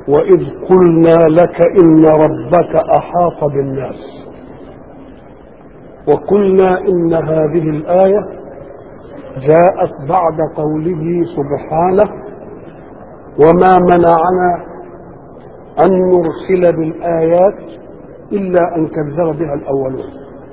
وإذ قلنا لك إن ربك أحاط بالناس وقلنا إن هذه الآية جاءت بعد قوله سبحانه وما منعنا أن نرسل بالآيات إلا أن كذب بها الأولون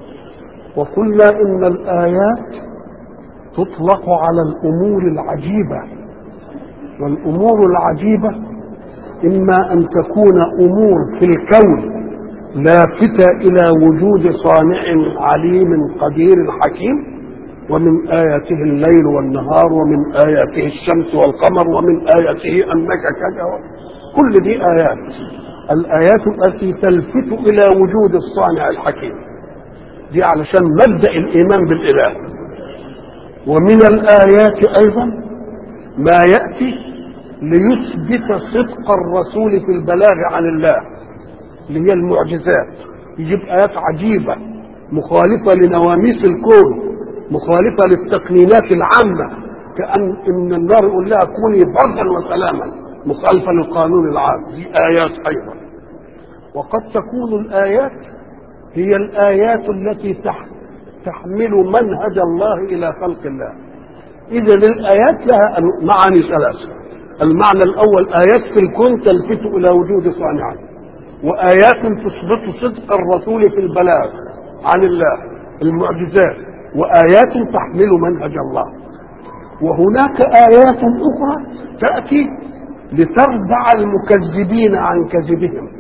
وقلنا إن الآيات تطلق على الأمور العجيبة والأمور العجيبة إما أن تكون أمور في الكون لافتة إلى وجود صانع عليم قدير حكيم ومن آياته الليل والنهار ومن آياته الشمس والقمر ومن آياته أنك كذا كل دي آيات الآيات التي تلفت إلى وجود الصانع الحكيم دي علشان مبدأ الإيمان بالإله ومن الآيات أيضا ما يأتي ليثبت صدق الرسول في البلاغ عن الله اللي هي المعجزات يجيب آيات عجيبة مخالفة لنواميس الكون مخالفة للتقنينات العامة كأن إن النار يقول لها كوني بردا وسلاما مخالفة للقانون العام دي آيات أيضا وقد تكون الآيات هي الآيات التي تحمل منهج الله إلى خلق الله إذا الآيات لها معاني ثلاثة المعنى الأول آيات في الكون تلفت إلى وجود صانع وآيات تثبت صدق الرسول في البلاغ عن الله المعجزات وآيات تحمل منهج الله وهناك آيات أخرى تأتي لتردع المكذبين عن كذبهم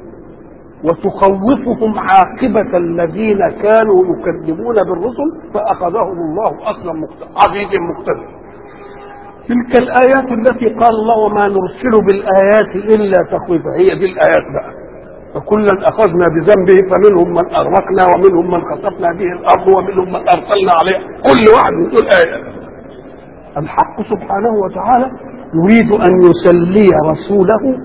وتخوفهم عاقبة الذين كانوا يكذبون بالرسل فأخذهم الله أخذا عزيز مقتدر تلك الآيات التي قال الله وما نرسل بالآيات إلا تخويفا هي دي الآيات بقى فكلا أخذنا بذنبه فمنهم من أغرقنا ومنهم من خسفنا به الأرض ومنهم من أرسلنا عليه كل واحد من دول آية الحق سبحانه وتعالى يريد أن يسلي رسوله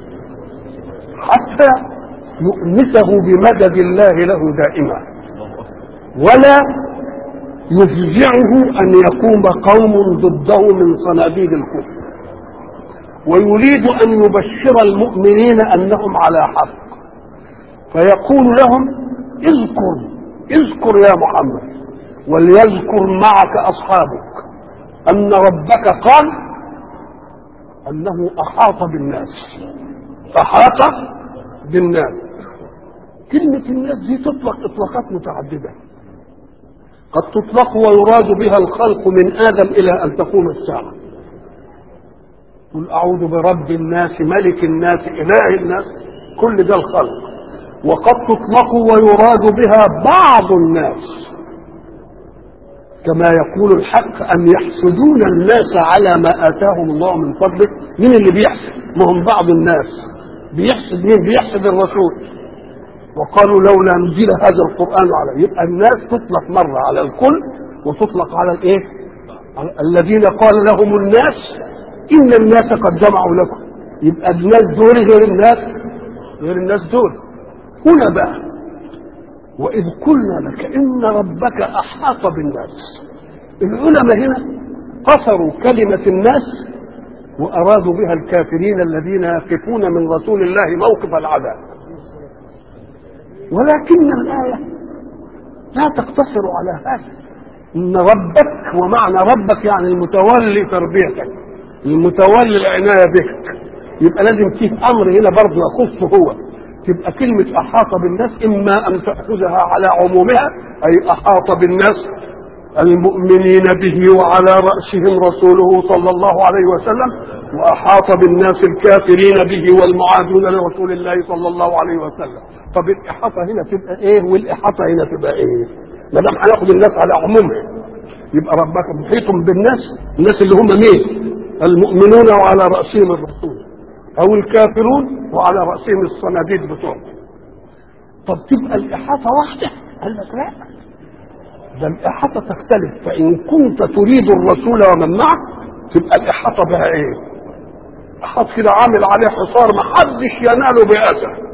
حتى يؤنسه بمدد الله له دائما ولا يفزعه أن يقوم قوم ضده من صناديد الكفر ويريد أن يبشر المؤمنين أنهم على حق فيقول لهم اذكر اذكر يا محمد وليذكر معك أصحابك أن ربك قال أنه أحاط بالناس أحاط بالناس كلمة الناس دي تطلق إطلاقات متعددة قد تطلق ويراد بها الخلق من آدم إلى أن تقوم الساعة قل أعوذ برب الناس ملك الناس إله الناس كل ده الخلق وقد تطلق ويراد بها بعض الناس كما يقول الحق أن يحسدون الناس على ما آتاهم الله من فضله مين اللي بيحسد ما هم بعض الناس بيحسد مين بيحسد الرسول وقالوا لولا نزل هذا القرآن على يبقى الناس تطلق مرة على الكل وتطلق على الايه على الذين قال لهم الناس إن الناس قد جمعوا لكم يبقى الناس دول غير الناس غير الناس دول هنا بقى وإذ قلنا لك إن ربك أحاط بالناس العلماء هنا قصروا كلمة الناس وأرادوا بها الكافرين الذين يقفون من رسول الله موقف العذاب ولكن الآية لا تقتصر على هذا إن ربك ومعنى ربك يعني المتولي تربيتك المتولي العناية بك يبقى لازم فيه أمر هنا برضه يخصه هو تبقى كلمة أحاط بالناس إما أن تأخذها على عمومها أي أحاط بالناس المؤمنين به وعلى رأسهم رسوله صلى الله عليه وسلم وأحاط بالناس الكافرين به والمعادون لرسول الله صلى الله عليه وسلم طب الإحاطة هنا تبقى إيه والإحاطة هنا تبقى إيه ما دام هناخد الناس على عمومها يبقى ربك محيط بالناس الناس اللي هم مين المؤمنون وعلى رأسهم الرسول أو الكافرون وعلى رأسهم الصناديد بتوعهم طب تبقى الإحاطة واحدة قال لك لا ده الإحاطة تختلف فإن كنت تريد الرسول ومن معه تبقى الإحاطة بها إيه؟ إحاط كده عامل عليه حصار ما حدش يناله بأسى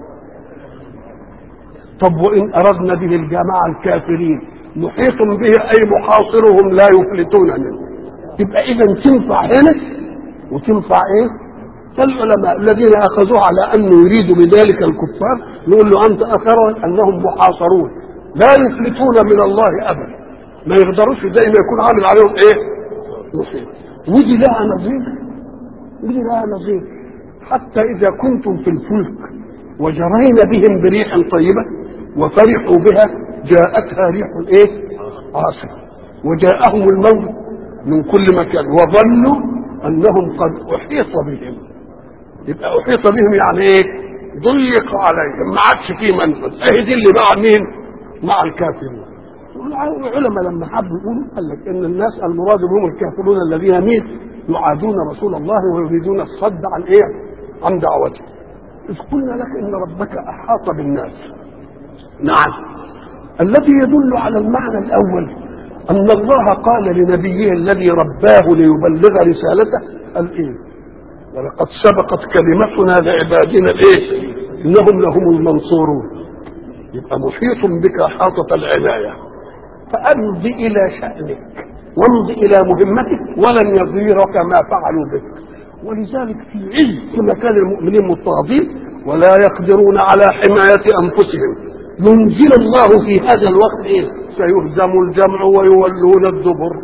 طب وإن أردنا به الجماعة الكافرين محيط به أي محاصرهم لا يفلتون منه تبقى إذا تنفع هنا وتنفع إيه؟ فالعلماء الذين اخذوه على انه يريد بذلك الكفار نقول له انت اخر انهم محاصرون لا يفلتون من الله ابدا ما يقدروش زي ما يكون عامل عليهم ايه؟ مصيبه ودي لها نظير ودي لها نظير حتى اذا كنتم في الفلك وجرين بهم بريح طيبه وفرحوا بها جاءتها ريح ايه؟ عاصفه وجاءهم الموت من كل مكان وظنوا انهم قد احيط بهم يبقى احيط بهم يعني ايه ضيق عليهم ما عادش فيه منفذ اهي دي اللي مع مين مع الكافرين العلماء لما حبوا يقولوا قال لك ان الناس المراد بهم الكافرون الذين مين يعادون رسول الله ويريدون الصد عن ايه عن دعوته اذ قلنا لك ان ربك احاط بالناس نعم الذي يدل على المعنى الاول ان الله قال لنبيه الذي رباه ليبلغ رسالته قال ايه ولقد سبقت كلمتنا لعبادنا الايه انهم لهم المنصورون يبقى محيط بك حاطة العناية فأمض إلى شأنك وامض إلى مهمتك ولن يضيرك ما فعلوا بك ولذلك في عز مكان المؤمنين مضطهدين ولا يقدرون على حماية أنفسهم ينزل الله في هذا الوقت إيه؟ سيهزم الجمع ويولون الدبر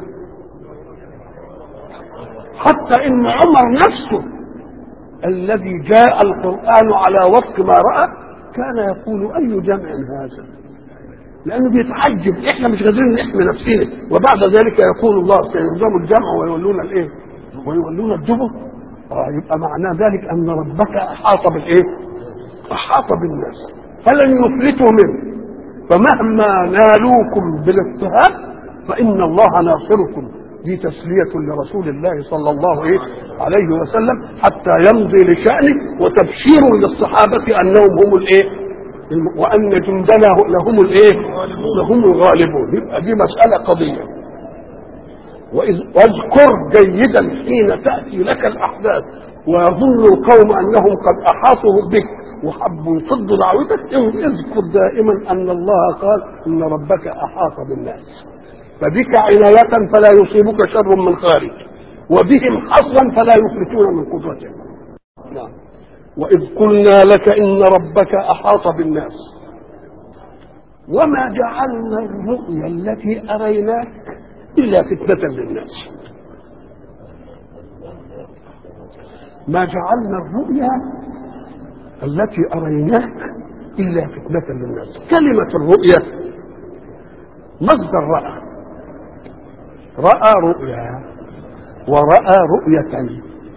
حتى إن عمر نفسه الذي جاء القرآن على وفق ما رأى كان يقول أي جمع هذا لأنه بيتعجب إحنا مش قادرين نحمي نفسنا وبعد ذلك يقول الله سيهزم الجمع ويولون الإيه ويولون الدبر آه يبقى معنى ذلك أن ربك أحاط بالإيه أحاط بالناس فلن يفلتوا منه فمهما نالوكم بالاضطهاد فإن الله ناصركم دي تسلية لرسول الله صلى الله عليه وسلم حتى يمضي لشأنه وتبشير للصحابة أنهم هم الإيه وأن جندنا لهم الإيه لهم الغالبون يبقى دي مسألة قضية واذكر جيدا حين تأتي لك الأحداث ويظن القوم أنهم قد أحاطوا بك وحبوا يصدوا دعوتك اذكر دائما أن الله قال إن ربك أحاط بالناس فبك عناية فلا يصيبك شر من خارج وبهم حصرا فلا يفلتون من قدرتهم نعم وإذ قلنا لك إن ربك أحاط بالناس وما جعلنا الرؤيا التي أريناك إلا فتنة للناس ما جعلنا الرؤيا التي أريناك إلا فتنة للناس كلمة الرؤيا مصدر رأى رأى رؤيا ورأى رؤية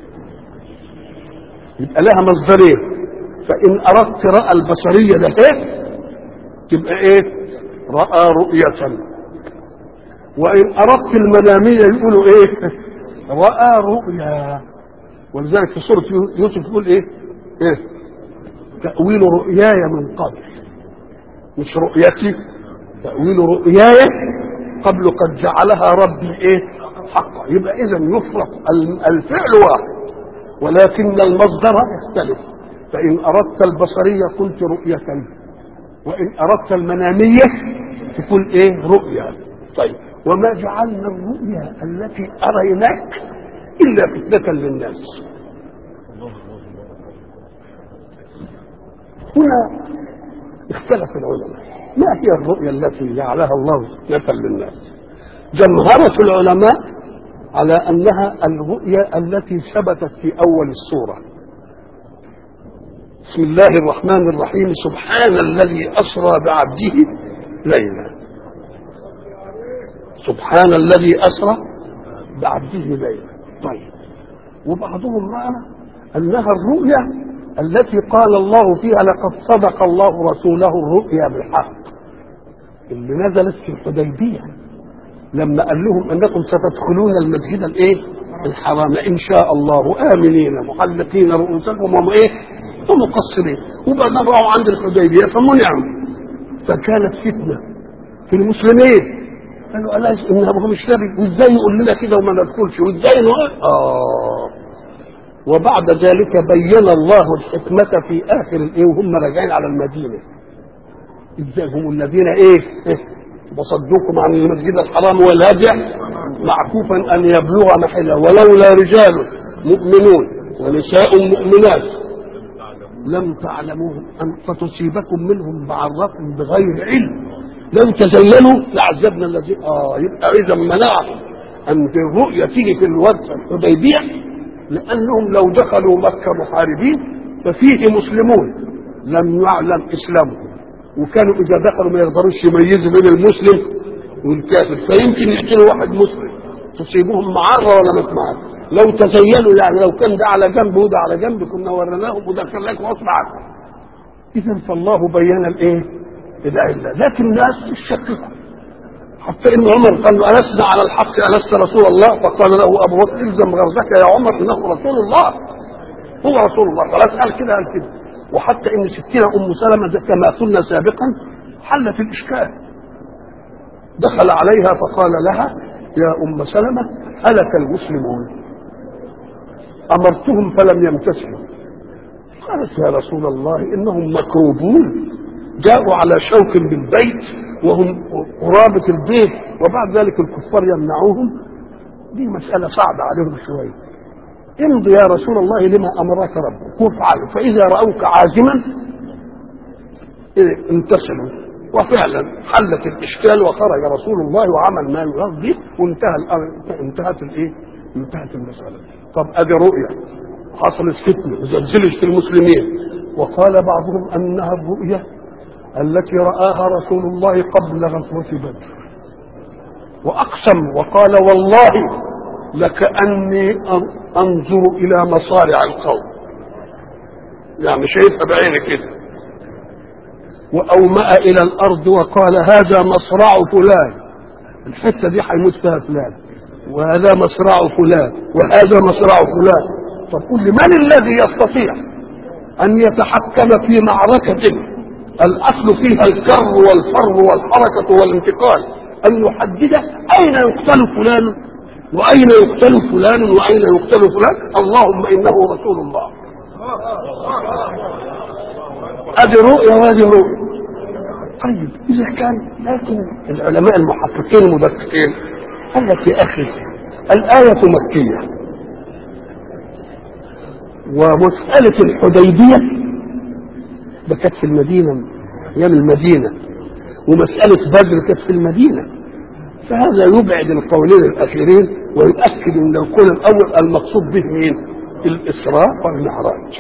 يبقى لها مصدرين فإن أردت رأى البصرية ده إيه؟ تبقى إيه؟ رأى رؤية وإن أردت المنامية يقولوا إيه؟ رأى رؤيا ولذلك في سورة يوسف يقول إيه؟ إيه؟ تأويل رؤياي من قبل مش رؤيتي تأويل رؤياي قبل قد جعلها ربي ايه حقا يبقى اذا يفرق الفعل واحد ولكن المصدر يختلف فان اردت البصريه قلت رؤيه وان اردت المناميه تقول ايه رؤيا طيب وما جعلنا الرؤيا التي اريناك الا فتنه للناس هنا اختلف العلماء ما هي الرؤيا التي جعلها الله فتنة للناس جمهرة العلماء على أنها الرؤيا التي ثبتت في أول السورة بسم الله الرحمن الرحيم سبحان الذي أسرى بعبده ليلا سبحان الذي أسرى بعبده ليلا طيب وبعضهم رأى أنها الرؤيا التي قال الله فيها لقد صدق الله رسوله الرؤيا بالحق اللي نزلت في الحديبيه لما قال لهم انكم ستدخلون المسجد الايه؟ الحرام ان شاء الله امنين محلقين رؤوسكم وهم ايه؟ ومقصرين وبعدين راحوا عند الحديبيه فمنعوا فكانت فتنه في المسلمين قالوا الا انه مش نبي وازاي يقول لنا كده وما ندخلش وازاي اه وبعد ذلك بين الله الحكمة في آخر الإيه وهم راجعين على المدينة إذا هم الذين إيه, إيه وصدوكم عن المسجد الحرام والهدي معكوفا أن يبلغ محله ولولا رجال مؤمنون ونساء مؤمنات لم تعلموهم أن فتصيبكم منهم معرة بغير علم لو تزينوا لعذبنا الذين اه يبقى اذا منعهم ان في الرؤيا تيجي في الوقت الحديبيه لانهم لو دخلوا مكه محاربين ففيه مسلمون لم يعلم اسلامهم وكانوا اذا دخلوا ما يقدروش يميزوا بين المسلم والكافر فيمكن يقتلوا واحد مسلم تصيبهم معره ولا مش معره لو تزينوا يعني لو كان ده على جنب وده على جنب كنا وريناهم وده كان لك غصب عنهم اذا فالله بين الايه؟ العله لكن الناس يشككوا حتى ان عمر قال له ألست على الحق ألست رسول الله فقال له أبو بكر الزم غرزك يا عمر إنه رسول الله هو رسول الله خلاص قال كده قال كده وحتى إن ستنا أم سلمة كما قلنا سابقا حلت الإشكال دخل عليها فقال لها يا أم سلمة هلك المسلمون أمرتهم فلم يمتثلوا قالت يا رسول الله إنهم مكروبون جاءوا على شوك بالبيت وهم قرابة البيت وبعد ذلك الكفار يمنعوهم دي مسألة صعبة عليهم شوية امضي يا رسول الله لما أمرك ربك وافعل فإذا رأوك عازما انتصروا وفعلا حلت الإشكال وخرج رسول الله وعمل ما يرضي وانتهى الأمر انتهت الإيه؟ انتهت المسألة طب أدي رؤية حصلت فتنة زلزلت في المسلمين وقال بعضهم أنها الرؤية التي رآها رسول الله قبل غزوة بدر وأقسم وقال والله لكأني أنظر إلى مصارع القوم يعني شايفها بعيني كده وأومأ إلى الأرض وقال هذا مصرع فلان الحتة دي هيموت فيها فلان وهذا مصرع فلان وهذا مصرع فلان طب قل لي من الذي يستطيع أن يتحكم في معركة الأصل فيها الكر والفر والحركة والانتقال أن يحدد أين يقتل فلان وأين يقتل فلان وأين يقتل فلان اللهم إنه رسول الله هذه رؤية وهذه رؤية طيب إذا كان لكن العلماء المحققين المدققين قال لك يا أخي الآية مكية ومسألة الحديبية ده كانت في المدينة أيام المدينة ومسألة بدر كانت في المدينة فهذا يبعد القولين الأخيرين ويؤكد أن القول الأول المقصود به مين؟ الإسراء والمعراج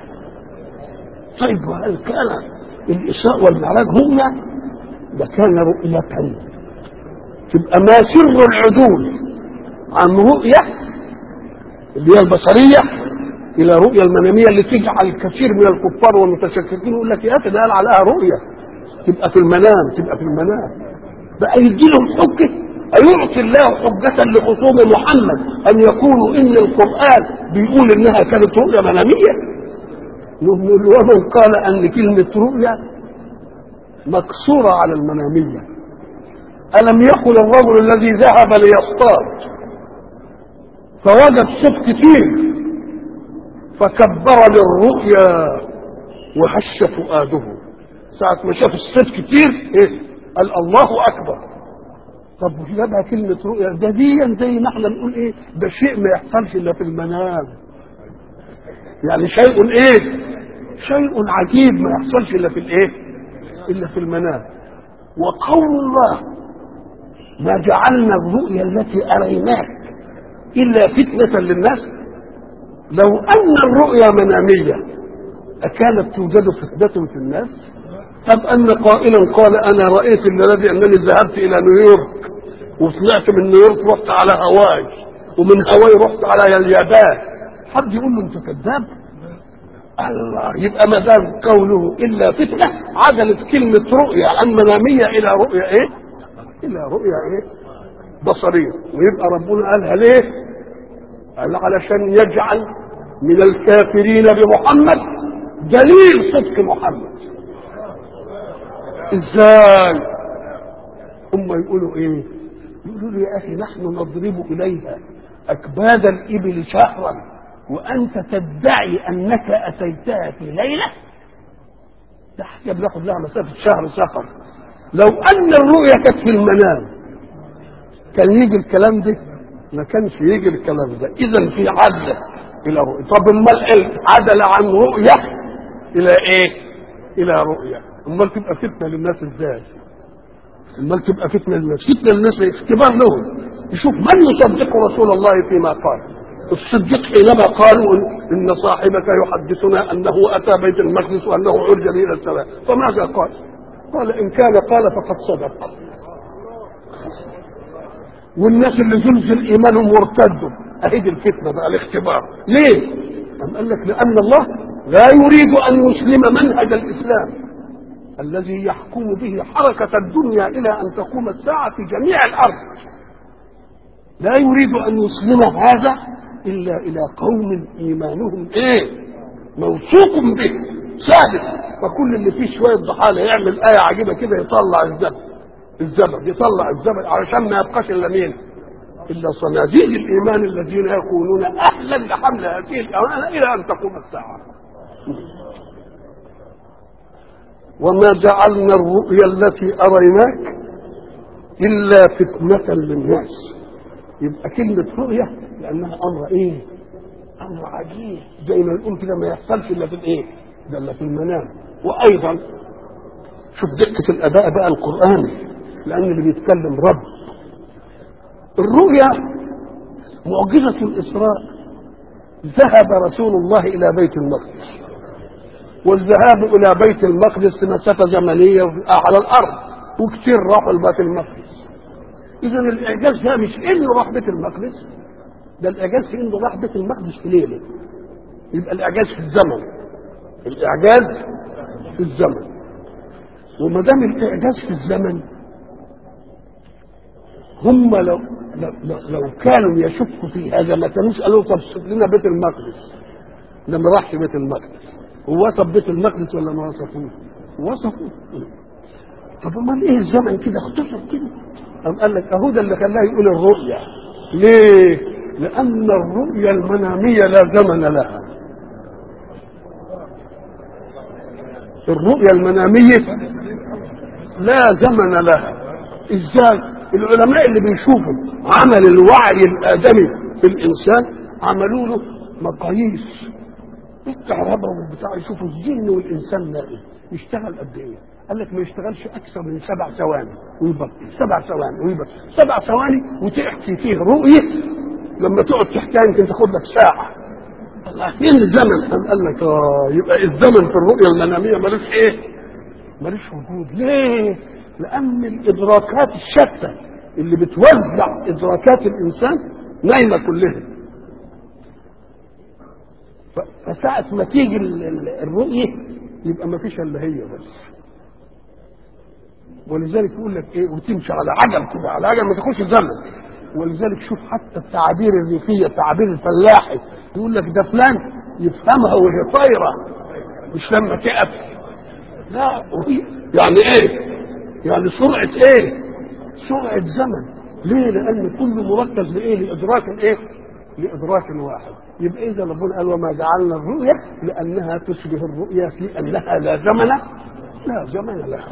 طيب وهل كان الإسراء والمعراج هما ده كان رؤية تبقى ما سر العدول عن رؤية اللي هي البصرية إلى رؤية المنامية اللي تجعل كثير من الكفار والمتشككين يقول لك يا أخي ده قال عليها رؤية تبقى في المنام تبقى في المنام بقى يدي لهم حجة أيعطي الله حجة لخصوم محمد أن يقولوا إن القرآن بيقول إنها كانت رؤية منامية نقول ومن قال أن كلمة رؤية مكسورة على المنامية ألم يقل الرجل الذي ذهب ليصطاد فوجد صوت كتير فكبر للرؤيا وهش فؤاده ساعة ما شاف الصيد كتير ايه قال الله أكبر طب وجابها كلمة رؤيا ده دي زي ما احنا نقول ايه ده شيء ما يحصلش إلا في المنام يعني شيء ايه شيء عجيب ما يحصلش إلا في الايه إلا في المنام وقول الله ما جعلنا الرؤيا التي أريناك إلا فتنة للناس لو أن الرؤيا منامية أكانت توجد فتنة في الناس طب أن قائلا قال أنا رأيت الذي أنني ذهبت إلى نيويورك وطلعت من نيويورك رحت على هواي ومن هواي رحت على اليابان حد يقول له أنت كذاب الله يبقى ما دام قوله إلا فتنة عدلت كلمة رؤيا عن منامية إلى رؤيا إيه؟ إلى رؤيا إيه؟ بصرية ويبقى ربنا قالها ليه؟ قال علشان يجعل من الكافرين بمحمد دليل صدق محمد ازاي هم يقولوا ايه يقولوا له يا اخي نحن نضرب اليها اكباد الابل شهرا وانت تدعي انك اتيتها في ليله ده حاجه بناخد لها مسافه شهر سفر لو ان الرؤيا كانت في المنام كان يجي الكلام ده ما كانش يجي الكلام ده اذا في عدل الى رؤيه طب امال عدل عن رؤيه الى ايه الى رؤيه امال تبقى فتنه للناس ازاي امال تبقى فتنه للناس فتنه للناس اختبار لهم يشوف من يصدق رسول الله فيما قال الصديق حينما قالوا ان صاحبك يحدثنا انه اتى بيت المقدس وانه عرج به الى السماء فماذا قال؟ قال ان كان قال فقد صدق والناس اللي زلزل ايمانهم وارتدوا اهي دي الفتنه بقى الاختبار ليه؟ أم قال لك لان الله لا يريد ان يسلم منهج الاسلام الذي يحكم به حركه الدنيا الى ان تقوم الساعه في جميع الارض لا يريد ان يسلم هذا الا الى قوم ايمانهم ايه موثوق به ثابت فكل اللي فيه شويه ضحاله يعمل ايه عجيبه كده يطلع الزبد الزبد يطلع الزبد علشان ما يبقاش الا مين الا صناديق الايمان الذين يكونون اهلا لحمل هذه الامانه الى ان تقوم الساعه وما جعلنا الرؤيا التي اريناك الا فتنه للناس يبقى كلمه رؤيه لانها امر ايه امر عجيب زي ما نقول كده ما يحصلش الا في الايه ده الا في المنام وايضا شوف دقه الاداء بقى القراني لان اللي بيتكلم رب الرؤيا معجزه الاسراء ذهب رسول الله الى بيت المقدس والذهاب الى بيت المقدس مسافه زمنيه على الارض وكثير راحوا لبيت المقدس اذا الاعجاز ده مش انه راح بيت المقدس ده الاعجاز في انه راح بيت المقدس في ليله يبقى الاعجاز في الزمن الاعجاز في الزمن وما دام الاعجاز في الزمن هم لو لو, لو كانوا يشكوا في هذا ما كانوش قالوا طب شوف لنا بيت المقدس ده ما راحش بيت المقدس هو وصف بيت المقدس ولا ما وصفوش؟ وصفوه طب امال ايه الزمن كده اختصر كده قام قال لك اهو ده اللي خلاه يقول الرؤيا ليه؟ لأن الرؤيا المنامية لا زمن لها الرؤيا المنامية لا زمن لها ازاي العلماء اللي بيشوفوا عمل الوعي الآدمي في الإنسان عملوا له مقاييس الكهرباء والبتاع يشوفوا الجن والإنسان نائم يشتغل قد إيه قال لك ما يشتغلش أكثر من سبع ثواني ويبطل سبع ثواني ويبطل سبع ثواني وتحكي فيه رؤية لما تقعد تحكيها يمكن تاخد لك ساعة الله فين الزمن؟ قام قال لك اه يبقى الزمن في الرؤية المنامية ملوش ايه؟ ملوش وجود ليه؟ لأن الإدراكات الشتى اللي بتوزع إدراكات الإنسان نايمة كلها فساعة ما تيجي الرؤية يبقى ما فيش إلا هي بس ولذلك يقول لك ايه وتمشي على عجل كده على عجل ما تاخدش زمن ولذلك شوف حتى التعابير الريفيه التعابير الفلاحي يقول لك ده فلان يفهمها وهي طايره مش لما تقف لا وهي يعني ايه؟ يعني سرعه ايه؟ سرعه زمن ليه؟ لان كل مركز لايه؟ لادراك الايه؟ لادراك واحد يبقى اذا ربنا قال وما جعلنا الرؤيا لانها تشبه الرؤيا في انها لا زمن لا زمن لها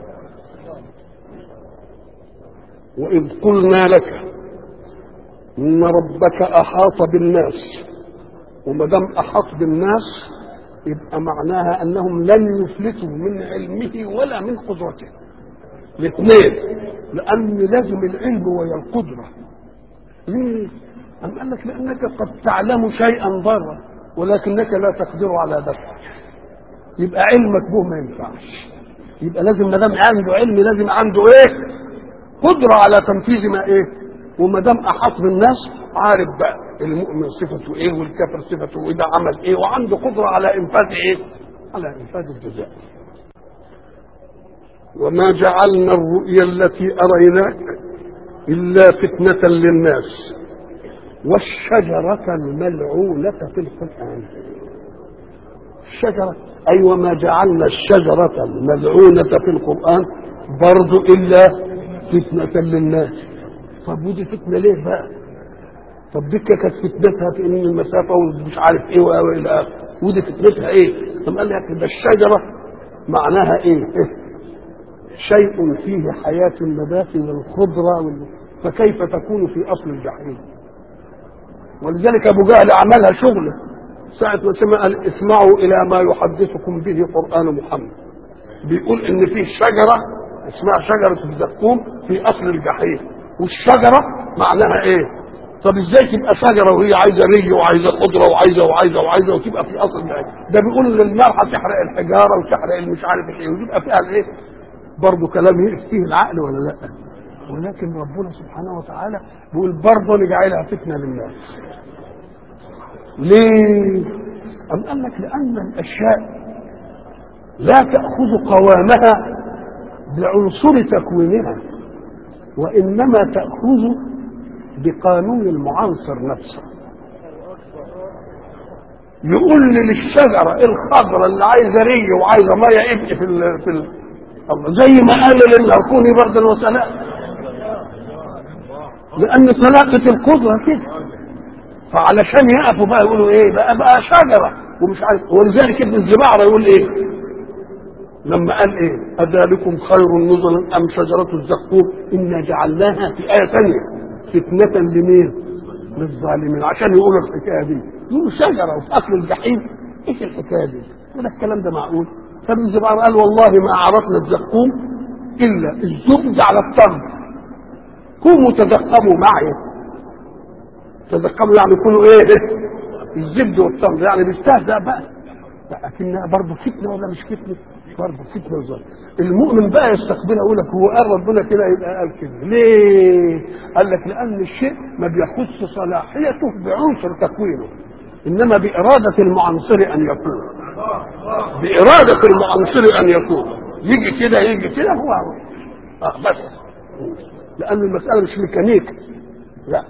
وإذ قلنا لك إن ربك أحاط بالناس وما دام أحاط بالناس يبقى معناها أنهم لن يفلتوا من علمه ولا من قدرته الاثنين لأن لازم العلم وهي القدرة ليه؟ أم قال لك لأنك قد تعلم شيئا ضارا ولكنك لا تقدر على دفعه يبقى علمك به ما ينفعش يبقى لازم ما دام عنده علم لازم عنده ايه؟ قدرة على تنفيذ ما ايه وما دام احاط بالناس عارف بقى المؤمن صفته ايه والكافر صفته ايه ده عمل ايه وعنده قدرة على انفاذ ايه على انفاذ الجزاء وما جعلنا الرؤيا التي اريناك الا فتنة للناس والشجرة الملعونة في القرآن الشجرة أي أيوة وما جعلنا الشجرة الملعونة في القرآن برضو إلا فتنة للناس طب ودي فتنة ليه بقى؟ طب دي كانت فتنتها في ان المسافة ومش عارف ايه والى اخره ودي فتنتها ايه؟ طب قال لك ده الشجرة معناها ايه؟ إيه؟ شيء فيه حياة النبات والخضرة وال... فكيف تكون في اصل الجحيم؟ ولذلك ابو جهل عملها شغله ساعة ما سمع قال اسمعوا الى ما يحدثكم به قرآن محمد بيقول ان في شجرة اسمها شجرة الزقوم في اصل الجحيم والشجرة معناها ايه طب ازاي تبقى شجرة وهي عايزة ري وعايزة خضرة وعايزة وعايزة وعايزة وتبقى في اصل الجحيم ده بيقول ان النار هتحرق الحجارة وتحرق المش عارف ايه وتبقى فيها الايه برضه كلام فيه العقل ولا لا ولكن ربنا سبحانه وتعالى بيقول برضه نجعلها فتنة للناس ليه؟ أم قال لك لأن الأشياء لا تأخذ قوامها بعنصر تكوينها وإنما تأخذ بقانون المعنصر نفسه يقول لي للشجرة الخضراء اللي عايزة ري وعايزة مية ابقي في ال في ال زي ما قال للنار كوني بردا وسلام لأن طلاقة القدرة كده فعلشان يقفوا بقى يقولوا ايه بقى بقى شجره ومش عارف ولذلك ابن الزبعره يقول ايه لما قال ايه اذلكم خير نزلا ام شجره الزقوم انا جعلناها في ايه ثانيه فتنه لمين للظالمين عشان يقولوا الحكايه دي يقولوا شجره وفي اكل الجحيم ايش الحكايه دي ولا الكلام ده معقول فابن الزبعره قال والله ما عرفنا الزقوم الا الزبد على التمر قوموا تزقموا معي تذكروا يعني يكونوا ايه الزبد والتمر يعني بيستهزأ بقى لكنها برضه فتنه ولا مش فتنه؟ برضه فتنه وظلم المؤمن بقى يستقبلها يقول لك هو قال ربنا كده يبقى قال كده ليه؟ قال لك لان الشيء ما بيخص صلاحيته بعنصر تكوينه انما باراده المعنصر ان يكون باراده المعنصر ان يكون يجي كده يجي كده هو اه بس لان المساله مش ميكانيك لا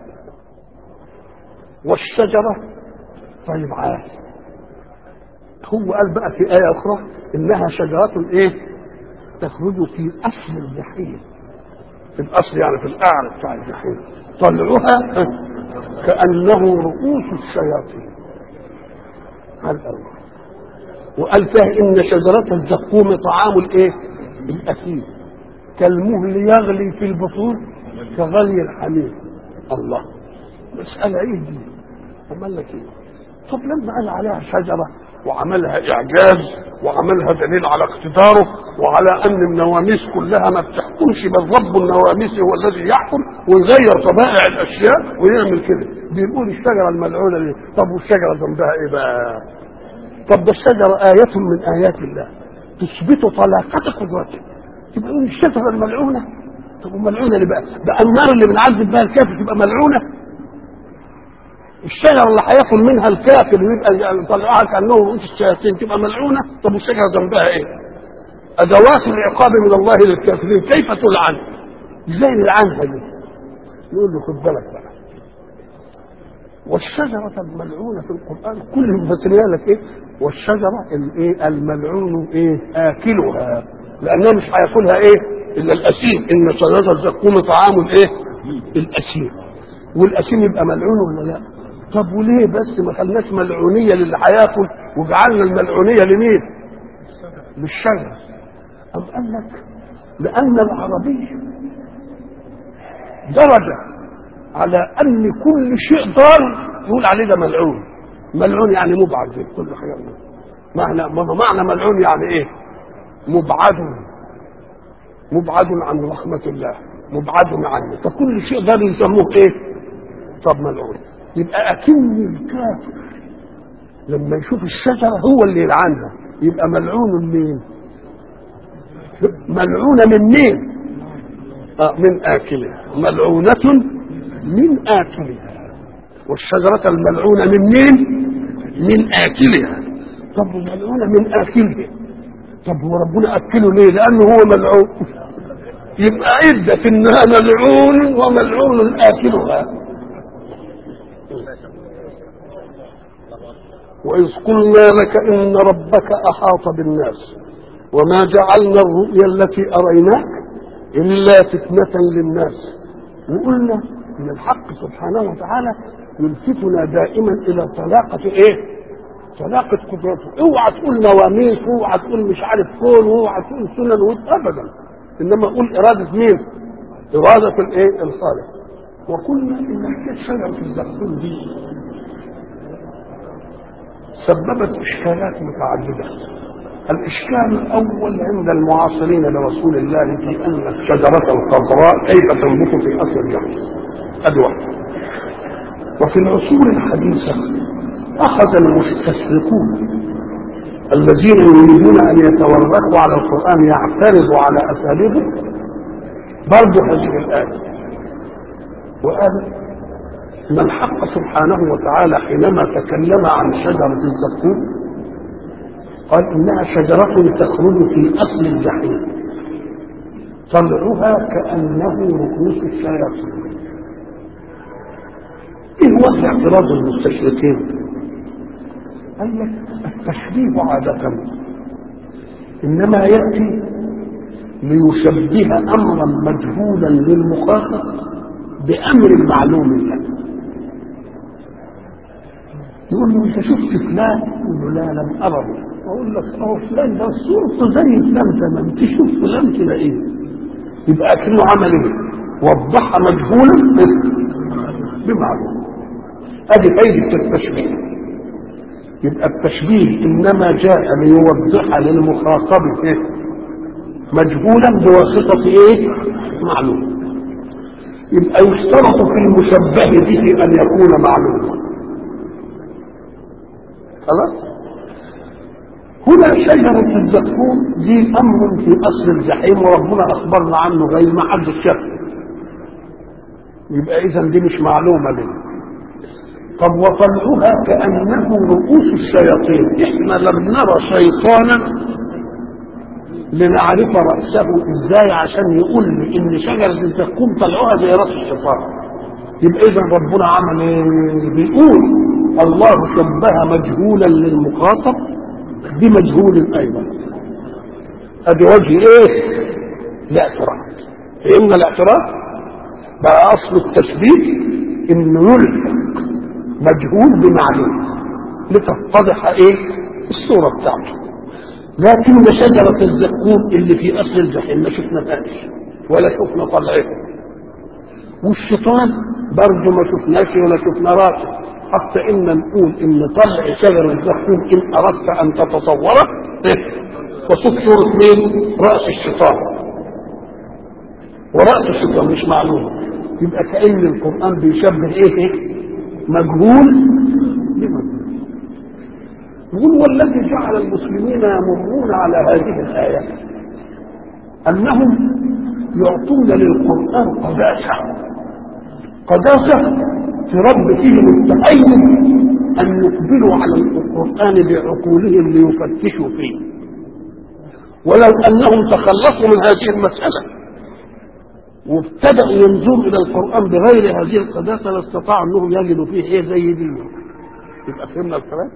والشجرة طيب عاد هو قال بقى في آية أخرى إنها شجرة إيه؟ تخرج في أصل الجحيم في الأصل يعني في الأعلى بتاع الجحيم طلعوها كأنه رؤوس الشياطين قال الله وقال فيها إن شجرة الزقوم طعام الإيه؟ الأثيم كالمهل يغلي في البطون كغلي الحميم الله مسألة ايه دي؟ عمل لك ايه؟ طب لما قال عليها شجرة وعملها إعجاز وعملها دليل على اقتداره وعلى أن النواميس كلها ما بتحكمش بل رب النواميس هو الذي يحكم ويغير طبائع الأشياء ويعمل كده بيقول الشجرة الملعونة دي طب والشجرة ذنبها إيه بقى؟ طب ده الشجرة آية من آيات الله تثبت طلاقة قدرته تبقى يقول الشجرة الملعونة طب وملعونة ليه بقى؟ بقى النار اللي بنعذب بها الكافر تبقى ملعونة الشجره اللي هياكل منها الكافر ويبقى يطلعها كانه رؤوس الشياطين تبقى ملعونه طب والشجره ذنبها ايه؟ ادوات العقاب من الله للكافرين كيف تلعن؟ ازاي نلعنها دي؟ يقول له خد بالك بقى والشجرة الملعونة في القرآن كل المفسرين لك ايه؟ والشجرة الايه؟ الملعون ايه؟ آكلها لأنها مش هياكلها ايه؟ إلا الأسيم إن شجرة الزقوم طعام الايه؟ الأسيم والأسيم يبقى ملعون ولا لا؟ طب وليه بس ما خلناش ملعونية للي هياكل وجعلنا الملعونية لمين؟ للشجر أم قال لك لأن العربي درجة على أن كل شيء ضار يقول عليه ده ملعون ملعون يعني مبعد زي كل حاجة معنى معنى ملعون يعني إيه؟ مبعد مبعد عن رحمة الله مبعد عنه فكل شيء ضار يسموه إيه؟ طب ملعون يبقى أكن الكافر لما يشوف الشجرة هو اللي يلعنها يبقى ملعون مين؟ ملعونة من مين؟ آه من آكلها ملعونة من آكلها والشجرة الملعونة من مين؟ من آكلها طب ملعونة من آكلها طب هو ربنا أكله ليه؟ لأنه هو ملعون يبقى عدة إنها ملعون وملعون آكلها وإذ قلنا لك إن ربك أحاط بالناس وما جعلنا الرؤيا التي أريناك إلا فتنة للناس وقلنا إن الحق سبحانه وتعالى يلفتنا دائما إلى طلاقة إيه؟ طلاقة قدرته، اوعى تقول نواميس، اوعى تقول مش عارف كون، اوعى تقول سنن أبدا، إنما قول إرادة مين؟ إرادة الإيه؟ الخالق. وقلنا إن حكاية شجرة الزقوم دي سببت اشكالات متعدده الاشكال الاول عند المعاصرين لرسول الله في ان الشجره الخضراء كيف تنبت في اصل الجحر ادي واحده وفي العصور الحديثه اخذ المستشرقون الذين يريدون ان يتورطوا على القران يعترضوا على اساليبه برضه هذه الايه وقال ان الحق سبحانه وتعالى حينما تكلم عن شجره الزقوم قال انها شجره تخرج في اصل الجحيم طلعها كانه رؤوس الشياطين ايه وجه اعتراض المستشرقين قال لك التشبيه عاده انما ياتي ليشبه امرا مجهولا للمخاطب بامر معلوم له يقول له انت شفت فلان يقول له لا لم اره اقول لك اهو فلان ده صورته زي فلان تمام تشوف فلان كده ايه يبقى كانه عمل ايه وضح مجهولا بمعلوم ادي فايده التشبيه يبقى التشبيه انما جاء ليوضح للمخاطب إيه؟ مجهولا بواسطه ايه معلوم يبقى يشترط في المشبه به ان يكون معلوما خلاص هنا شجرة الزقوم دي أمر في أصل الجحيم وربنا أخبرنا عنه غير ما حد شافه يبقى إذا دي مش معلومة لنا طب وطلعها كأنه رؤوس الشياطين إحنا لم نرى شيطانا لنعرف رأسه إزاي عشان يقول لي إن شجرة الزقوم طلعوها زي رأس الشيطان يبقى إذا ربنا عمل إيه؟ بيقول الله شبه مجهولا للمخاطب بمجهول ايضا ادي وجه ايه الاعتراض فهمنا الاعتراض بقى اصل التشبيه انه يلحق مجهول بمعلوم لتتضح ايه الصورة بتاعته لكن شجرة الزقوم اللي في اصل الجحيم ما شفناهاش ولا شفنا طلعته والشيطان برضه ما شفناش ولا شفنا راسه حتى ان نقول ان طلع شجر الزقوم ان اردت ان تتصوره وصف صورة مين؟ رأس الشيطان ورأس الشيطان مش معلوم يبقى كأن القرآن بيشبه ايه؟ مجهول بمجهول يقول والذي جعل المسلمين يمرون على هذه الآية أنهم يعطون للقرآن قداسة قداسة تربي فيهم التأيد أن يقبلوا على القرآن بعقولهم ليفتشوا فيه ولو أنهم تخلصوا من هذه المسألة وابتدأوا ينظروا إلى القرآن بغير هذه القداسة لاستطاعوا أنهم يجدوا فيه إيه زي دي يبقى فهمنا الكلام؟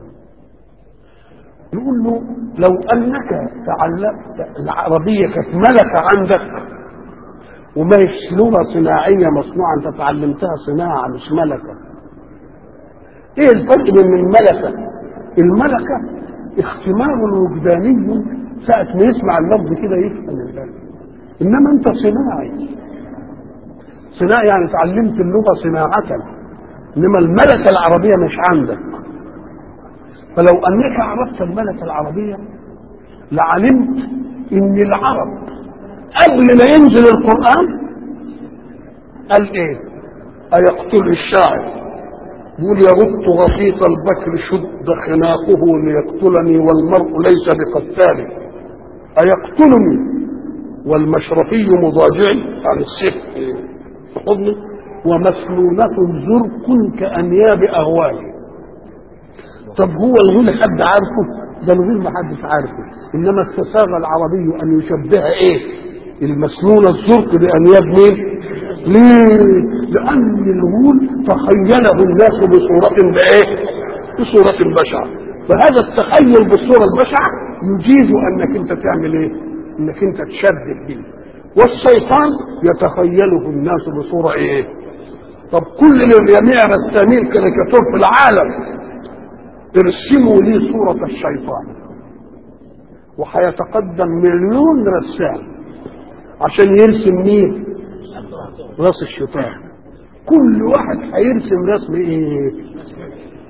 يقول له لو أنك تعلمت العربية كانت ملكة عندك وما هيش لغة صناعية مصنوعة أنت تعلمتها صناعة مش ملكة. إيه الفرق بين الملكة؟ الملكة اختمار وجداني ساعة ما يسمع اللفظ كده يفهم البلد. إنما أنت صناعي. صناعي يعني تعلمت اللغة صناعة. إنما الملكة العربية مش عندك. فلو أنك عرفت الملكة العربية لعلمت إن العرب قبل ما ينزل القرآن قال ايه أيقتل الشاعر يقول يغط غطيط البكر شد خناقه ليقتلني والمرء ليس بقتال أيقتلني والمشرفي مضاجعي يعني السيف في حضني ومسنونة زرق كأنياب أغوالي طب هو الغول حد عارفه ده الغول ما حدش عارفه انما استساغ العربي ان يشبه ايه المسنون الزرق بانياب مين؟ ليه؟ لان الغول تخيله الناس بصورة بايه؟ بصورة بشعة فهذا التخيل بالصورة البشعة يجيز انك انت تعمل ايه؟ انك انت تشبه به والشيطان يتخيله الناس بصورة ايه؟ طب كل الجميع رسامين كاريكاتور في العالم ارسموا لي صورة الشيطان وهيتقدم مليون رسام عشان يرسم مين راس الشيطان كل واحد هيرسم رسم ايه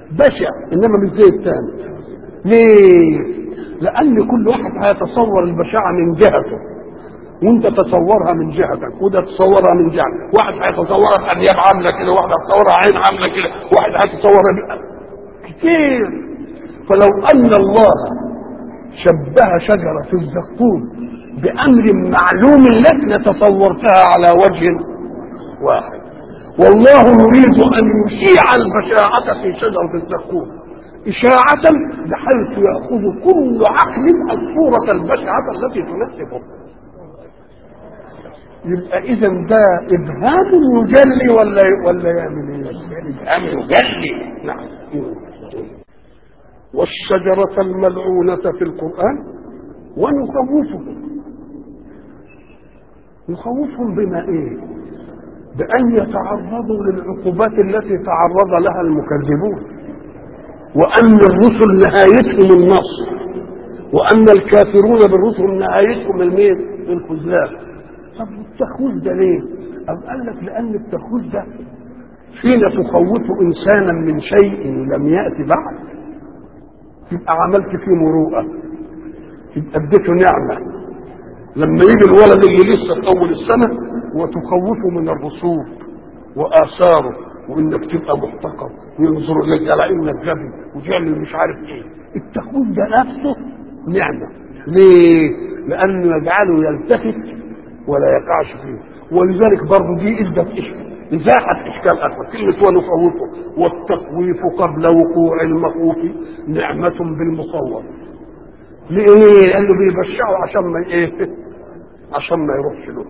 بشع انما مش زي الثاني ليه؟ لان كل واحد هيتصور البشاعه من جهته وانت تصورها من جهتك وده تصورها من جهتك واحد هيتصورها بانياب عامله كده واحد هيتصورها عين عامله كده واحد هيتصورها ب... كتير فلو ان الله شبه شجره في الزقوم بامر معلوم لك لتصورتها على وجه واحد والله يريد ان يشيع البشاعه في شجره الزقوم إشاعة بحيث يأخذ كل عقل الصورة البشعة التي تناسبه يبقى اذا ده ابهام يجلي ولا ولا يعمل ايه؟ ابهام يجلي نعم والشجرة الملعونة في القرآن ونخوفهم نخوفهم بما ايه؟ بأن يتعرضوا للعقوبات التي تعرض لها المكذبون وأن الرسل نهايتهم النصر وأن الكافرون بالرسل نهايتهم المين؟ الخذلان طب التخويف ده ليه؟ أم قال لك لأن التخويف ده حين تخوف إنسانا من شيء لم يأتي بعد تبقى عملت فيه مروءة تبقى اديته نعمة لما يجي الولد اللي لسه في أول السنة وتخوفه من الرسوب وآثاره وإنك تبقى محتقر وينظر إليك على إنك غبي وتعمل مش عارف إيه التخويف ده نفسه نعمة ليه؟ لأنه يجعله يلتفت ولا يقعش فيه ولذلك برضه دي ادت ازاحه اشكال اكبر كلمه ونخوفه والتخويف قبل وقوع المخوف نعمه بالمصور ليه؟ لانه بيبشعه عشان ما ايه؟ عشان ما يروحش له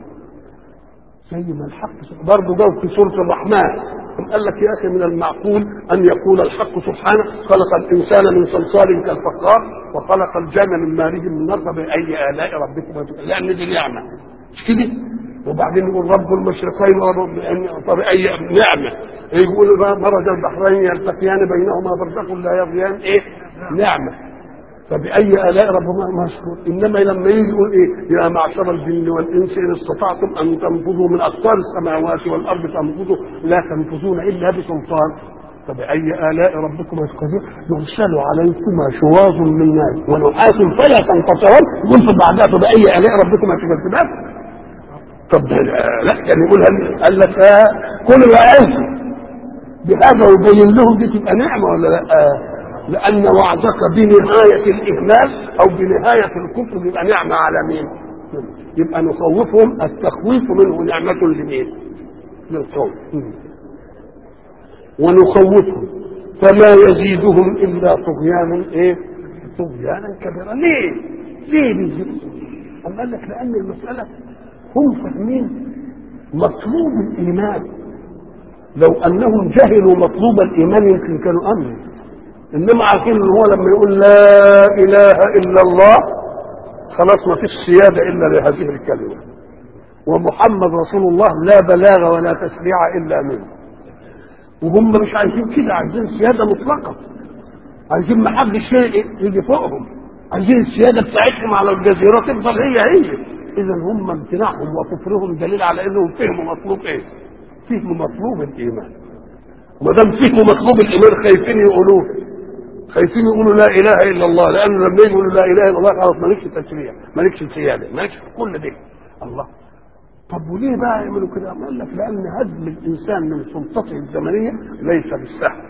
زي ما الحق برضه جو في سوره الرحمن قال لك يا اخي من المعقول ان يقول الحق سبحانه خلق الانسان من صلصال كالفخار وخلق الجنه من مارج من نار فباي الاء ربكما لان دي نعمه مش كده وبعدين يقول رب المشرقين ورب طب اي نعمه يقول مرج البحرين يلتقيان بينهما برزخ لا يبغيان ايه نعمه فبأي آلاء ربما مشكور إنما لما يجي يقول إيه يا معشر الجن والإنس إن استطعتم أن تنفذوا من أقطار السماوات والأرض تنفذوا لا تنفذون إلا بسلطان فبأي آلاء ربكما تكذبون يرسل عليكما شواظ من نار ونحاس فلا تنتصرون يقول في بعدها فبأي آلاء ربكما تكذبان طب لا يعني يقول قال لك كل وعز بهذا ويبين لهم دي تبقى نعمه ولا لا؟ لأن وعدك بنهاية الإهمال أو بنهاية الكفر يبقى نعمة على مين؟ يبقى نخوفهم التخويف منه نعمة لمين؟ للقوم ونخوفهم فما يزيدهم إلا طغيانا إيه؟ طغيانا كبيرا ليه؟ ليه بيزيدهم؟ أم قال لك لأن المسألة هم فاهمين مطلوب الإيمان لو أنهم جهلوا مطلوب الإيمان يمكن كانوا أمنوا انما عارفين ان هو لما يقول لا اله الا الله خلاص ما فيش سياده الا لهذه الكلمه ومحمد رسول الله لا بلاغ ولا تشريع الا منه وهم مش عايزين كده عايزين سياده مطلقه عايزين ما حدش يجي فوقهم عايزين السياده بتاعتهم على الجزيره تفضل هي هي اذا هم امتناعهم وكفرهم دليل على انهم فهموا مطلوب ايه؟ فهموا مطلوب الايمان ما دام فهموا مطلوب الايمان خايفين يقولوه خايفين يقولوا لا اله الا الله لان لما يقولوا لا اله الا الله خلاص مالكش تشريع مالكش سياده مالكش كل ده الله طب وليه بقى يعملوا كده؟ قال لك لان هدم الانسان من سلطته الزمنيه ليس بالسهل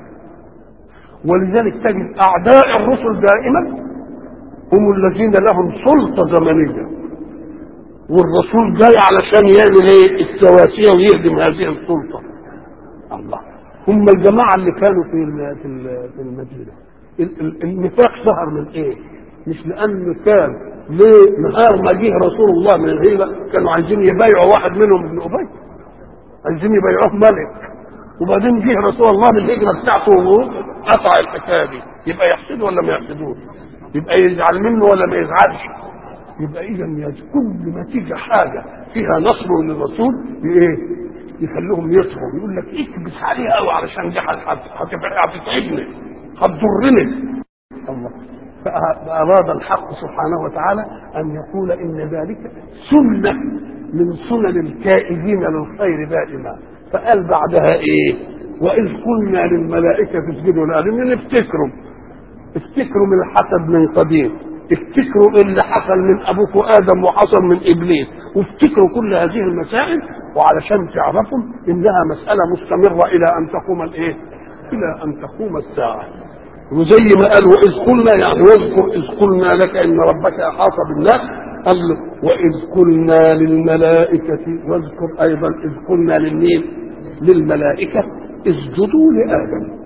ولذلك تجد اعداء الرسل دائما هم الذين لهم سلطه زمنيه والرسول جاي علشان يعمل ايه؟ السواسيه ويهدم هذه السلطه الله هم الجماعه اللي كانوا في في المدينه النفاق ظهر من ايه؟ مش لانه كان ليه نهار ما جه رسول الله من الهيبه كانوا عايزين يبايعوا واحد منهم ابن ابي عايزين يبايعوه ملك وبعدين جه رسول الله بالهجره بتاعته قطع الحكايه دي يبقى يحسدوا ولا ما يحسدوش؟ يبقى يزعل منه ولا ما يزعلش؟ يبقى اذا كل ما تيجي حاجه فيها نصر للرسول ايه؟ يخلوهم يصروا يقول لك اكبس عليها قوي علشان دي هتتعبني هتضرني الله فأراد الحق سبحانه وتعالى أن يقول إن ذلك سنة من سنن الكائدين للخير دائما فقال بعدها إيه واذ قلنا للملائكه اسجدوا لادم نفتكروا افتكروا من الحسد من قديم افتكروا اللي حصل من ابوكم ادم وحصل من ابليس وافتكروا كل هذه المسائل وعلشان تعرفوا انها مساله مستمره الى ان تقوم الايه؟ الى ان تقوم الساعه وزي ما قال واذ قلنا يعني واذكر اذ قلنا لك ان ربك احاط بالناس قال له واذ قلنا للملائكه واذكر ايضا اذ قلنا للمين؟ للملائكه اسجدوا لادم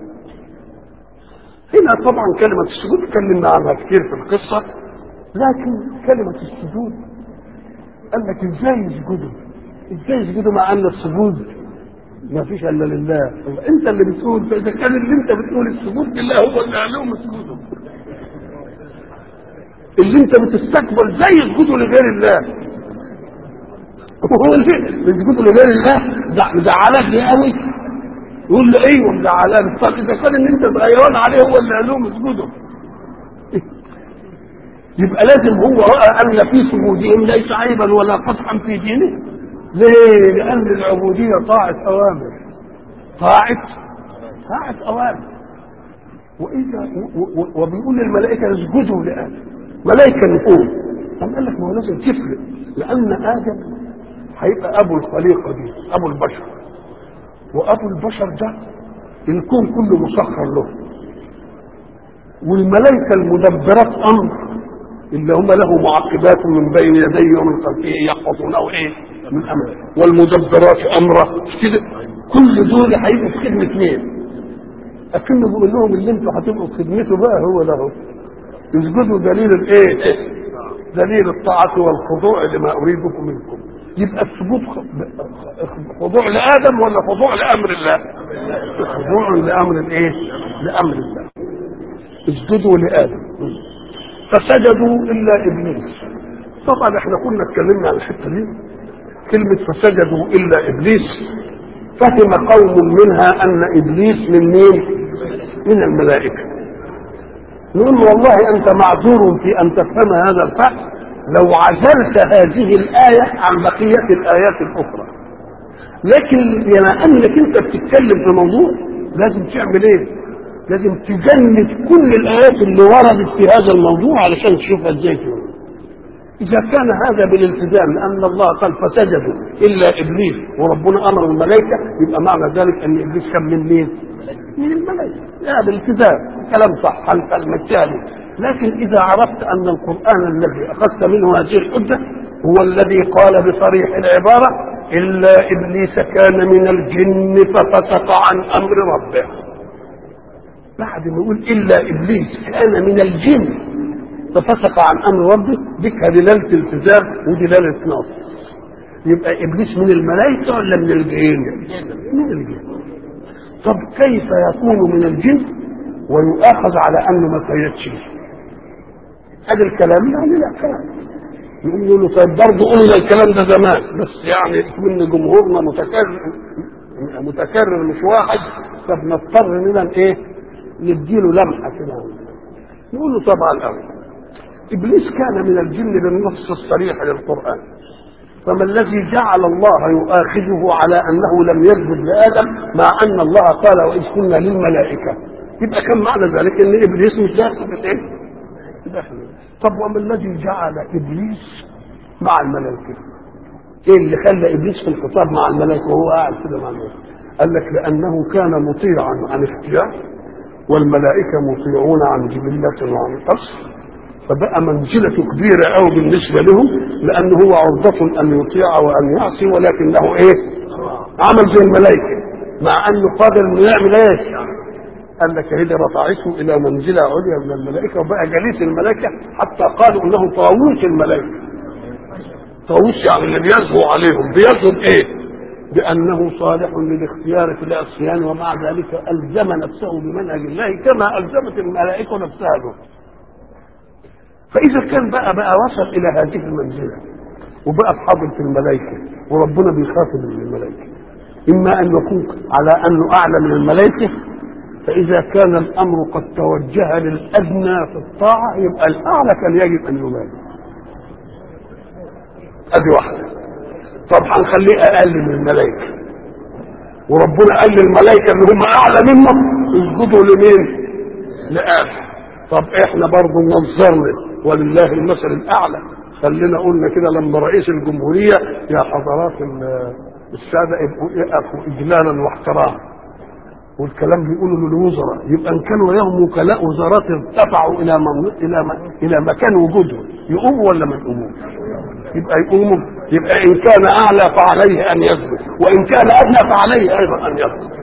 هنا طبعا كلمة السجود اتكلمنا عنها كتير في القصة لكن كلمة السجود قال لك ازاي يسجدوا؟ ازاي يسجدوا مع ان السجود ما فيش الا لله انت اللي بتقول فاذا كان اللي انت بتقول السجود لله هو اللي عليهم يسجدوا اللي انت بتستكبر ازاي يسجدوا لغير الله هو اللي بيسجدوا لغير الله زعلك ليه قوي يقول له ايوه مزعلان طب اذا كان ان انت غيران عليه هو اللي قال لهم اسجدوا يبقى لازم هو راى ان في سجودهم ليس عيبا ولا قطعا في دينه ليه؟ لان العبوديه طاعه اوامر طاعه طاعه اوامر واذا وبيقول للملائكه اسجدوا لادم ملائكه نقول طب قال لك ما هو لازم تفرق لان ادم هيبقى ابو الخليقه دي ابو البشر وابو البشر ده الكون كله مسخر له والملائكه المدبرات امر اللي هم له معقبات من بين يديه ومن خلفه يحفظونه ايه؟ من امره والمدبرات امره كده كل دول هيبقوا في خدمه مين؟ اكنه بيقول لهم اللي انتوا هتبقوا في خدمته بقى هو له اسجدوا دليل الايه؟ دليل الطاعه والخضوع لما اريده منكم يبقى السجود خضوع لادم ولا خضوع لامر الله خضوع لامر الايه لامر الله اسجدوا لادم فسجدوا الا ابليس طبعا احنا كنا اتكلمنا عن الحته دي كلمه فسجدوا الا ابليس فهم قوم منها ان ابليس من مين من الملائكه نقول والله انت معذور في ان تفهم هذا الفهم لو عزلت هذه الآية عن بقية الآيات الأخرى لكن بما أنك أنت بتتكلم في موضوع لازم تعمل إيه؟ لازم تجند كل الآيات اللي وردت في هذا الموضوع علشان تشوفها إزاي تقول إذا كان هذا بالالتزام لأن الله قال فسجدوا إلا إبليس وربنا أمر الملائكة يبقى معنى ذلك أن إبليس كان من مين؟ من الملائكة لا بالالتزام كلام صح أنت المجتهد لكن إذا عرفت أن القرآن الذي أخذت منه هذه الحجة هو الذي قال بصريح العبارة إلا إبليس كان من الجن ففسق عن أمر ربه بعد ما يقول إلا إبليس كان من الجن ففسق عن أمر ربه بك دلالة التزام ودلالة نص يبقى إبليس من الملائكة ولا من الجن؟ من الجن طب كيف يكون من الجن ويؤاخذ على أنه ما سيدش هذا الكلام يعني لا كلام يقول له طيب برضه قلنا الكلام ده زمان بس يعني من جمهورنا متكرر متكرر مش واحد فبنضطر اننا ايه نديله لمحه كده نقول له طبعا الاول ابليس كان من الجن بالنص الصريح للقران فما الذي جعل الله يؤاخذه على انه لم يسجد لادم مع ان الله قال واذ قلنا للملائكه يبقى كان معنى ذلك ان ابليس مش داخل في الايه؟ داخل طب وما الذي جعل ابليس مع الملائكه؟ ايه اللي خلى ابليس في الخطاب مع الملائكه وهو قاعد كده مع الملائكه؟ قال لك لانه كان مطيعا عن اختيار والملائكه مطيعون عن جبله وعن قصر فبقى منزلته كبيرة أوي بالنسبة لهم لأنه هو عرضة أن يطيع وأن يعصي ولكنه إيه؟ عمل زي الملائكة مع أنه قادر إنه يعمل إيه؟ قال لك هي رفعته إلى منزلة عليا من الملائكة وبقى جليس الملائكة حتى قالوا إنه طاووس الملائكة طاووس يعني اللي بيزهو عليهم بيزهو إيه؟ بأنه صالح للاختيار في العصيان ومع ذلك ألزم نفسه بمنهج الله كما ألزمت الملائكة نفسها له فإذا كان بقى بقى وصل إلى هذه المنزلة وبقى في حضرة الملائكة وربنا بيخاطب الملائكة إما أن يكون على أنه أعلى من الملائكة فإذا كان الأمر قد توجه للأدنى في الطاعة يبقى الأعلى كان يجب أن يبالي أدي واحدة طب هنخليه أقل من الملائكة وربنا قال للملائكه اللي هم اعلى منه اسجدوا لمين؟ لادم طب احنا برضه نظرنا ولله المثل الاعلى خلينا قلنا كده لما رئيس الجمهوريه يا حضرات الساده ابقوا اقفوا اجلالا واحتراما والكلام بيقولوا للوزراء يبقى ان كانوا وياهم وكلاء وزارات ارتفعوا الى من الى من الى مكان وجودهم يقوموا ولا ما يقوموش؟ يبقى يقوموا يبقى ان كان اعلى فعليه ان يسجد وان كان ادنى فعليه ايضا ان يسجد.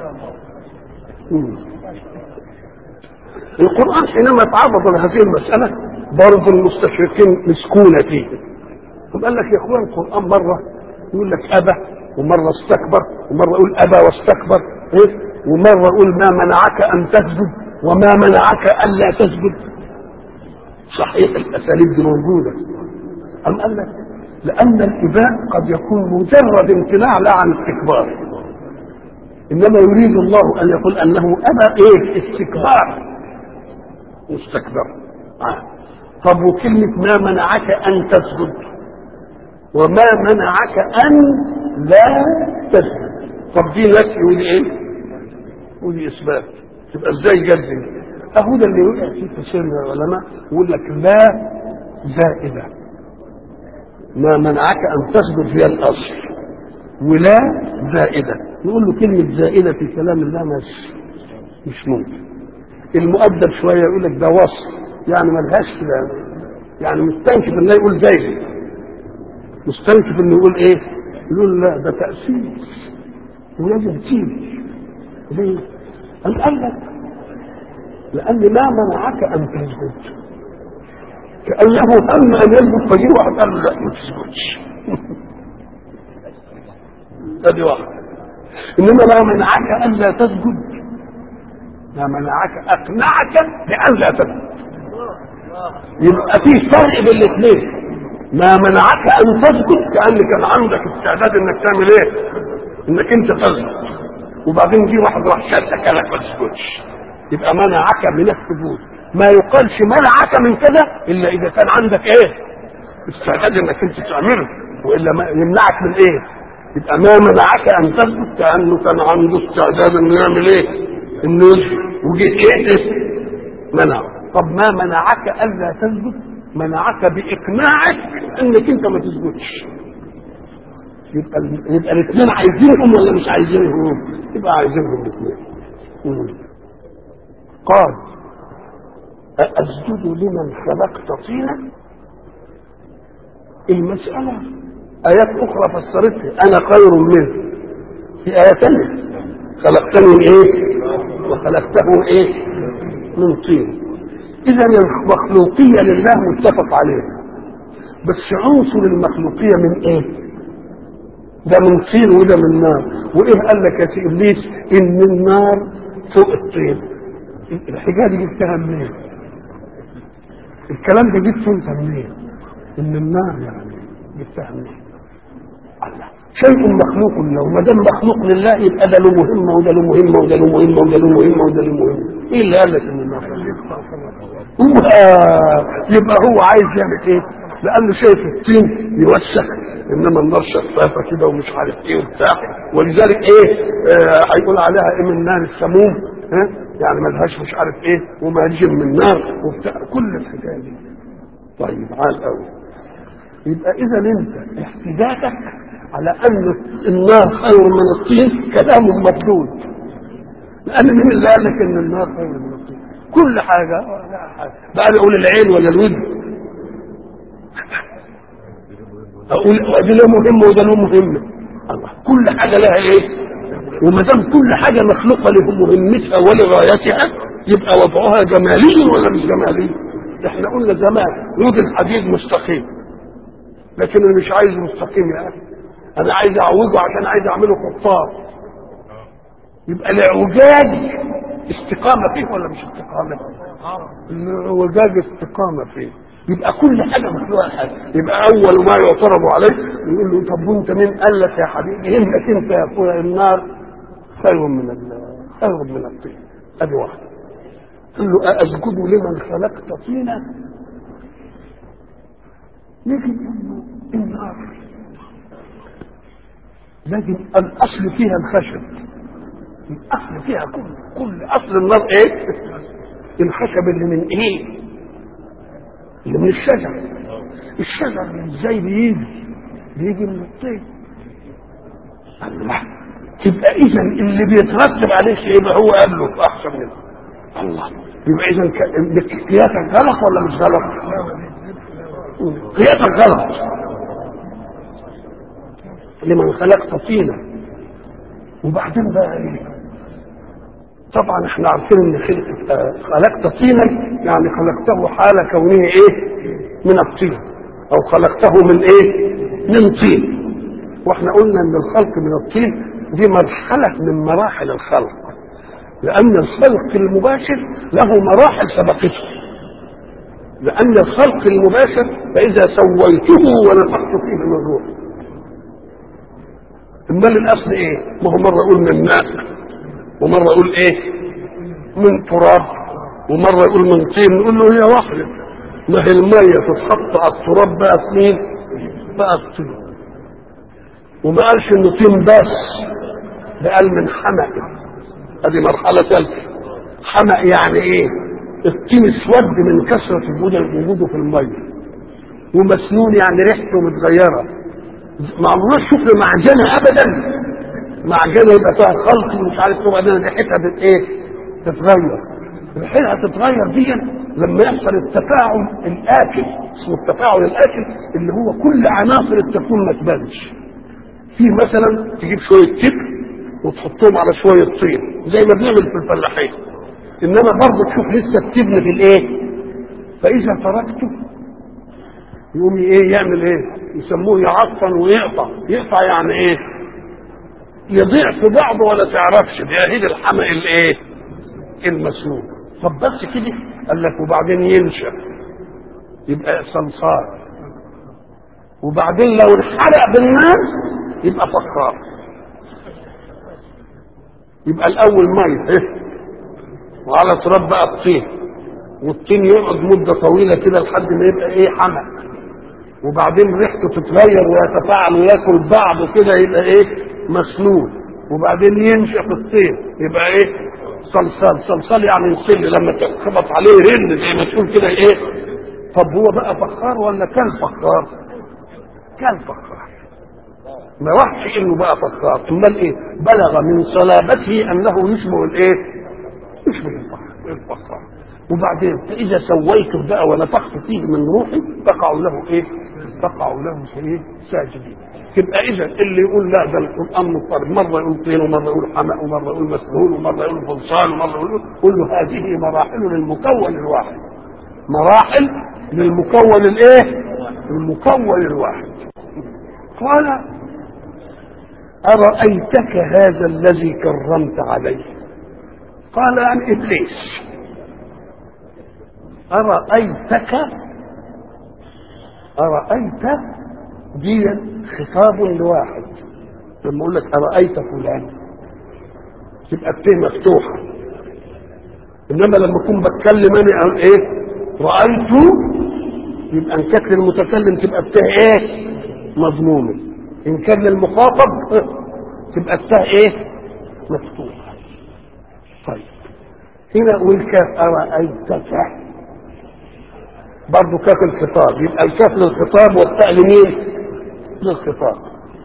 القران حينما تعرض لهذه المساله برضه المستشرقين مسكونه فيه. قال لك يا اخوان القران مره يقول لك ابى ومره استكبر ومره يقول ابى واستكبر إيه؟ ومرة يقول ما منعك أن تسجد وما منعك ألا تسجد صحيح الأساليب دي موجودة أم قال لك لأن الإباء قد يكون مجرد امتناع لا عن استكبار إنما يريد الله أن يقول أنه أبى إيه استكبار مستكبر آه. طب وكلمة ما منعك أن تسجد وما منعك أن لا تسجد طب دي نفي ودي إيه؟ ودي اثبات تبقى ازاي جد اهو ده اللي وقع فيه كثير من العلماء يقول لك لا زائده ما منعك ان تسجد هي الاصل ولا زائده نقول له كلمه زائده في كلام الله مش مش ممكن المؤدب شويه يقول لك ده وصف يعني ملهاش كده يعني مستنكف انه يقول زي مستنكف انه يقول ايه يقول لا ده تاسيس ولازم تيجي ليه؟ أم قال لك لأن ما منعك أن تسجد كأنه هم أن يسجد فجي واحد قال لا ما تسجدش ادي واحد إنما ما منعك ألا تسجد ما منعك أقنعك بألا تسجد يبقى في فرق بين الاثنين ما منعك أن تسجد كأن كان عندك استعداد إنك تعمل إيه؟ إنك أنت تسجد وبعدين جه واحد راح شدك قالك ما تسكتش يبقى منعك من السجود ما يقالش منعك من كذا الا اذا كان عندك ايه استعداد انك انت تعمله والا ما يمنعك من ايه يبقى ما منعك ان تسجد كانه كان عنده استعداد انه يعمل ايه انه يسجد وجيت ايه منعه طب ما منعك الا تسجد منعك باقناعك انك انت ما تسجدش يبقى يبقى الاثنين عايزينهم ولا مش عايزينهم؟ يبقى عايزينهم الاثنين. قال أسجد لمن خلقت طينا؟ المسألة آيات أخرى فسرتها أنا خير منه. في آية ثانية خلقتني من إيه؟ وخلقته من إيه؟ من طين. إذا المخلوقية لله متفق عليها. بس عنصر المخلوقية من إيه؟ ده من طين وده من نار وايه قال لك يا سي ابليس ان النار فوق الطين الحكايه دي جبتها منين الكلام ده جبته انت منين ان النار يعني جبتها منين الله شيء مخلوق له وما دام مخلوق لله يبقى ده له مهمه وده له مهمه وده له مهمه وده له مهمه وده له مهمه ايه اللي قال لك ان النار هو يبقى هو عايز يعمل ايه لانه شايف الطين يوسخ انما النار شفافه كده ومش عارف ايه وبتاع ولذلك ايه هيقول آه عليها ايه من نار السموم ها يعني ملهاش مش عارف ايه ومهاجم من نار وبتاع كل الحكايه دي طيب عال قوي يبقى اذا انت احتجاجك على ان النار خير من الطين كلام مردود لان مين اللي قال لك ان النار خير من الطين كل حاجه بقى بيقول العين ولا الود اقول دي له مهمه وده له مهمه الله كل حاجه لها ايه وما دام كل حاجه مخلوقه له مهمتها ولغايتها يبقى وضعها جمالي ولا مش جمالي احنا قلنا زمان يود الحديد مستقيم لكن انا مش عايز مستقيم يا اخي انا عايز اعوجه عشان عايز اعمله قطار يبقى الاعوجاج استقامه فيه ولا مش استقامه الاعوجاج استقامه فيه يبقى كل حاجه مخلوقه حاجه يبقى اول ما يعترض عليه يقول له طب وانت مين قال لك يا حبيبي انك انت يا اخويا النار خير من خير من الطين ادي واحده قال له أأسجد لمن خلقت طينا نجد انه النار لكن الاصل فيها الخشب الاصل فيها كل كل اصل النار ايه الخشب اللي من ايه اللي من الشجر الشجر ازاي بيجي بيجي من الطين الله تبقى اذا اللي بيترتب عليه شيء يبقى هو قبله احسن منه الله يبقى اذا قياسك غلط ولا مش غلط؟ قياسك غلط لمن خلقت طينا وبعدين بقى ايه طبعا احنا عارفين ان خلقت طينا يعني خلقته حال كونه ايه من الطين او خلقته من ايه من طين واحنا قلنا ان الخلق من الطين دي مرحلة من مراحل الخلق لأن الخلق المباشر له مراحل سبقته لأن الخلق المباشر فإذا سويته ونفخت فيه من روح امال الاصل ايه؟ ما هو مره يقول من ماء ومره يقول ايه؟ من تراب ومره يقول من طين نقول له هي واحده ما هي الميه تتحط على التراب بقى طين بقى طين وما قالش انه طين بس ده قال من حمأ هذه مرحله ثالثه حمأ يعني ايه؟ الطين اسود من كثره وجوده وجوده في الميه ومسنون يعني ريحته متغيره ما عمرناش شفنا معجنه ابدا معجنه يبقى فيها خلط ومش عارف ايه وبعدين ريحتها بت ايه؟ تتغير ريحتها تتغير دي لما يحصل التفاعل الاكل اسمه التفاعل الاكل اللي هو كل عناصر التكوين ما تبانش في مثلا تجيب شويه تبن وتحطهم على شويه طين زي ما بنعمل في الفلاحين انما برضه تشوف لسه التبن في الايه؟ فاذا تركته يقوم ايه يعمل ايه؟ يسموه يعفن ويقطع يقطع يعني ايه يضيع في بعضه ولا تعرفش بيهيد الحمق الايه المسنون طب بس كده قال لك وبعدين ينشا يبقى صلصال وبعدين لو انحرق بالنار يبقى فخار يبقى الاول ميه إيه؟ وعلى تراب بقى الطين والطين يقعد مده طويله كده لحد ما يبقى ايه حمق وبعدين ريحته تتغير ويتفاعل وياكل بعض كده يبقى ايه مسنون وبعدين ينشا في الطين يبقى ايه صلصال صلصال يعني يصل لما تخبط عليه رن زي ما تقول كده ايه طب هو بقى فخار ولا كان فخار كان فخار ما وحش انه بقى فخار امال ايه بلغ من صلابته انه يشبه الايه يشبه الفخار وبعدين فاذا سويته بقى ونفخت فيه من روحي تقع له ايه تقع له ايه ساجدين يبقى اذا اللي يقول لا ده القران مضطرب مره يقول طين ومره يقول حمأ ومره يقول مسهول ومره يقول فلصان ومره يقول قل له هذه مراحل للمكون الواحد مراحل للمكون الايه المكون الواحد قال أرأيتك هذا الذي كرمت عليه قال عن إبليس أرأيتك أرأيت دي خطاب لواحد لما أقول لك أرأيت فلان تبقى التيه مفتوحة إنما لما أكون بتكلم أنا عن إيه رأيت يبقى إن كانت للمتكلم تبقى التاه إيه مضمومة إن كان للمخاطب تبقى التاه إيه مفتوحة طيب هنا والكاف أرأيتك برضه كاف الخطاب يبقى الكاف للخطاب والتاء لمين؟ للخطاب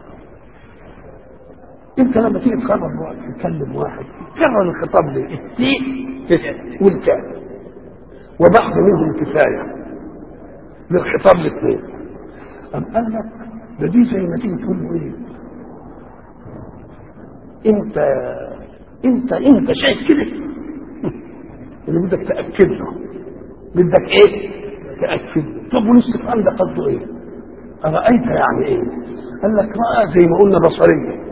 انت لما تيجي تخرج واحد تكلم واحد كرر الخطاب ليه؟ التي والكاف وبعض منهم كفايه للخطاب الاثنين أم قال لك ده دي زي ما تيجي تقول له ايه؟ انت انت انت شايف كده اللي بدك تاكد له بدك ايه؟ تأكد طب والاستفهام ده قصده ايه؟ أرأيت يعني ايه؟ قال لك رأى زي ما قلنا بصرية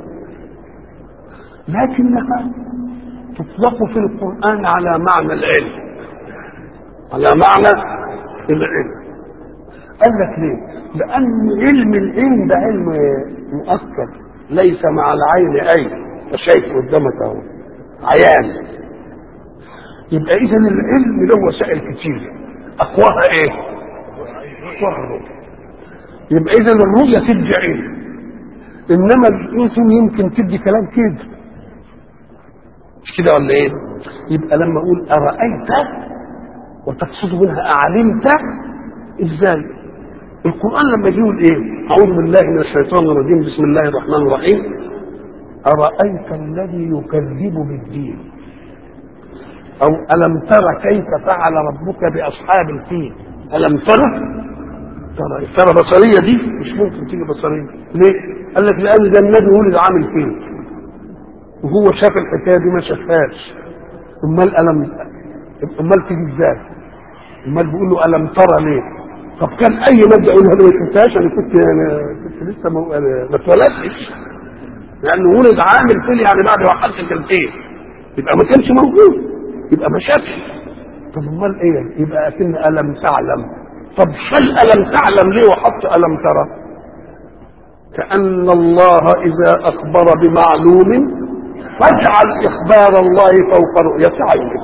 لكنها تطلق في القرآن على معنى العلم على معنى العلم قال لك ليه؟ لأن علم العلم ده علم مؤكد ليس مع العين عين شايف قدامك اهو عيان يبقى إذا العلم له وسائل كتير اقواها ايه اقواها الرؤية يبقى اذا الرؤية تدي علم انما الاسم يمكن تدي كلام كده مش كده ولا ايه يبقى لما اقول ارايت وتقصد منها اعلمت ازاي القران لما يجي يقول ايه اعوذ بالله من الشيطان الرجيم بسم الله الرحمن الرحيم ارايت الذي يكذب بالدين او الم تر كيف فعل ربك باصحاب الفيل الم ترى ترى ترى بصريه دي مش ممكن تيجي بصريه ليه قال لك لان ده النبي ولد عامل فيل وهو شاف الحكايه دي ما شافهاش امال الم امال تيجي ازاي امال بيقول له الم ترى ليه طب كان اي مبدا يقولها له ما شفتهاش انا كنت انا كنت لسه ما ما اتولدتش لانه ولد عامل فيل يعني بعد ما حصل سنتين يبقى ما كانش موجود يبقى ما شافش طب امال ايه يبقى اكن الم تعلم طب شل الم تعلم ليه وحط الم ترى كأن الله إذا أخبر بمعلوم فاجعل إخبار الله فوق رؤية عينك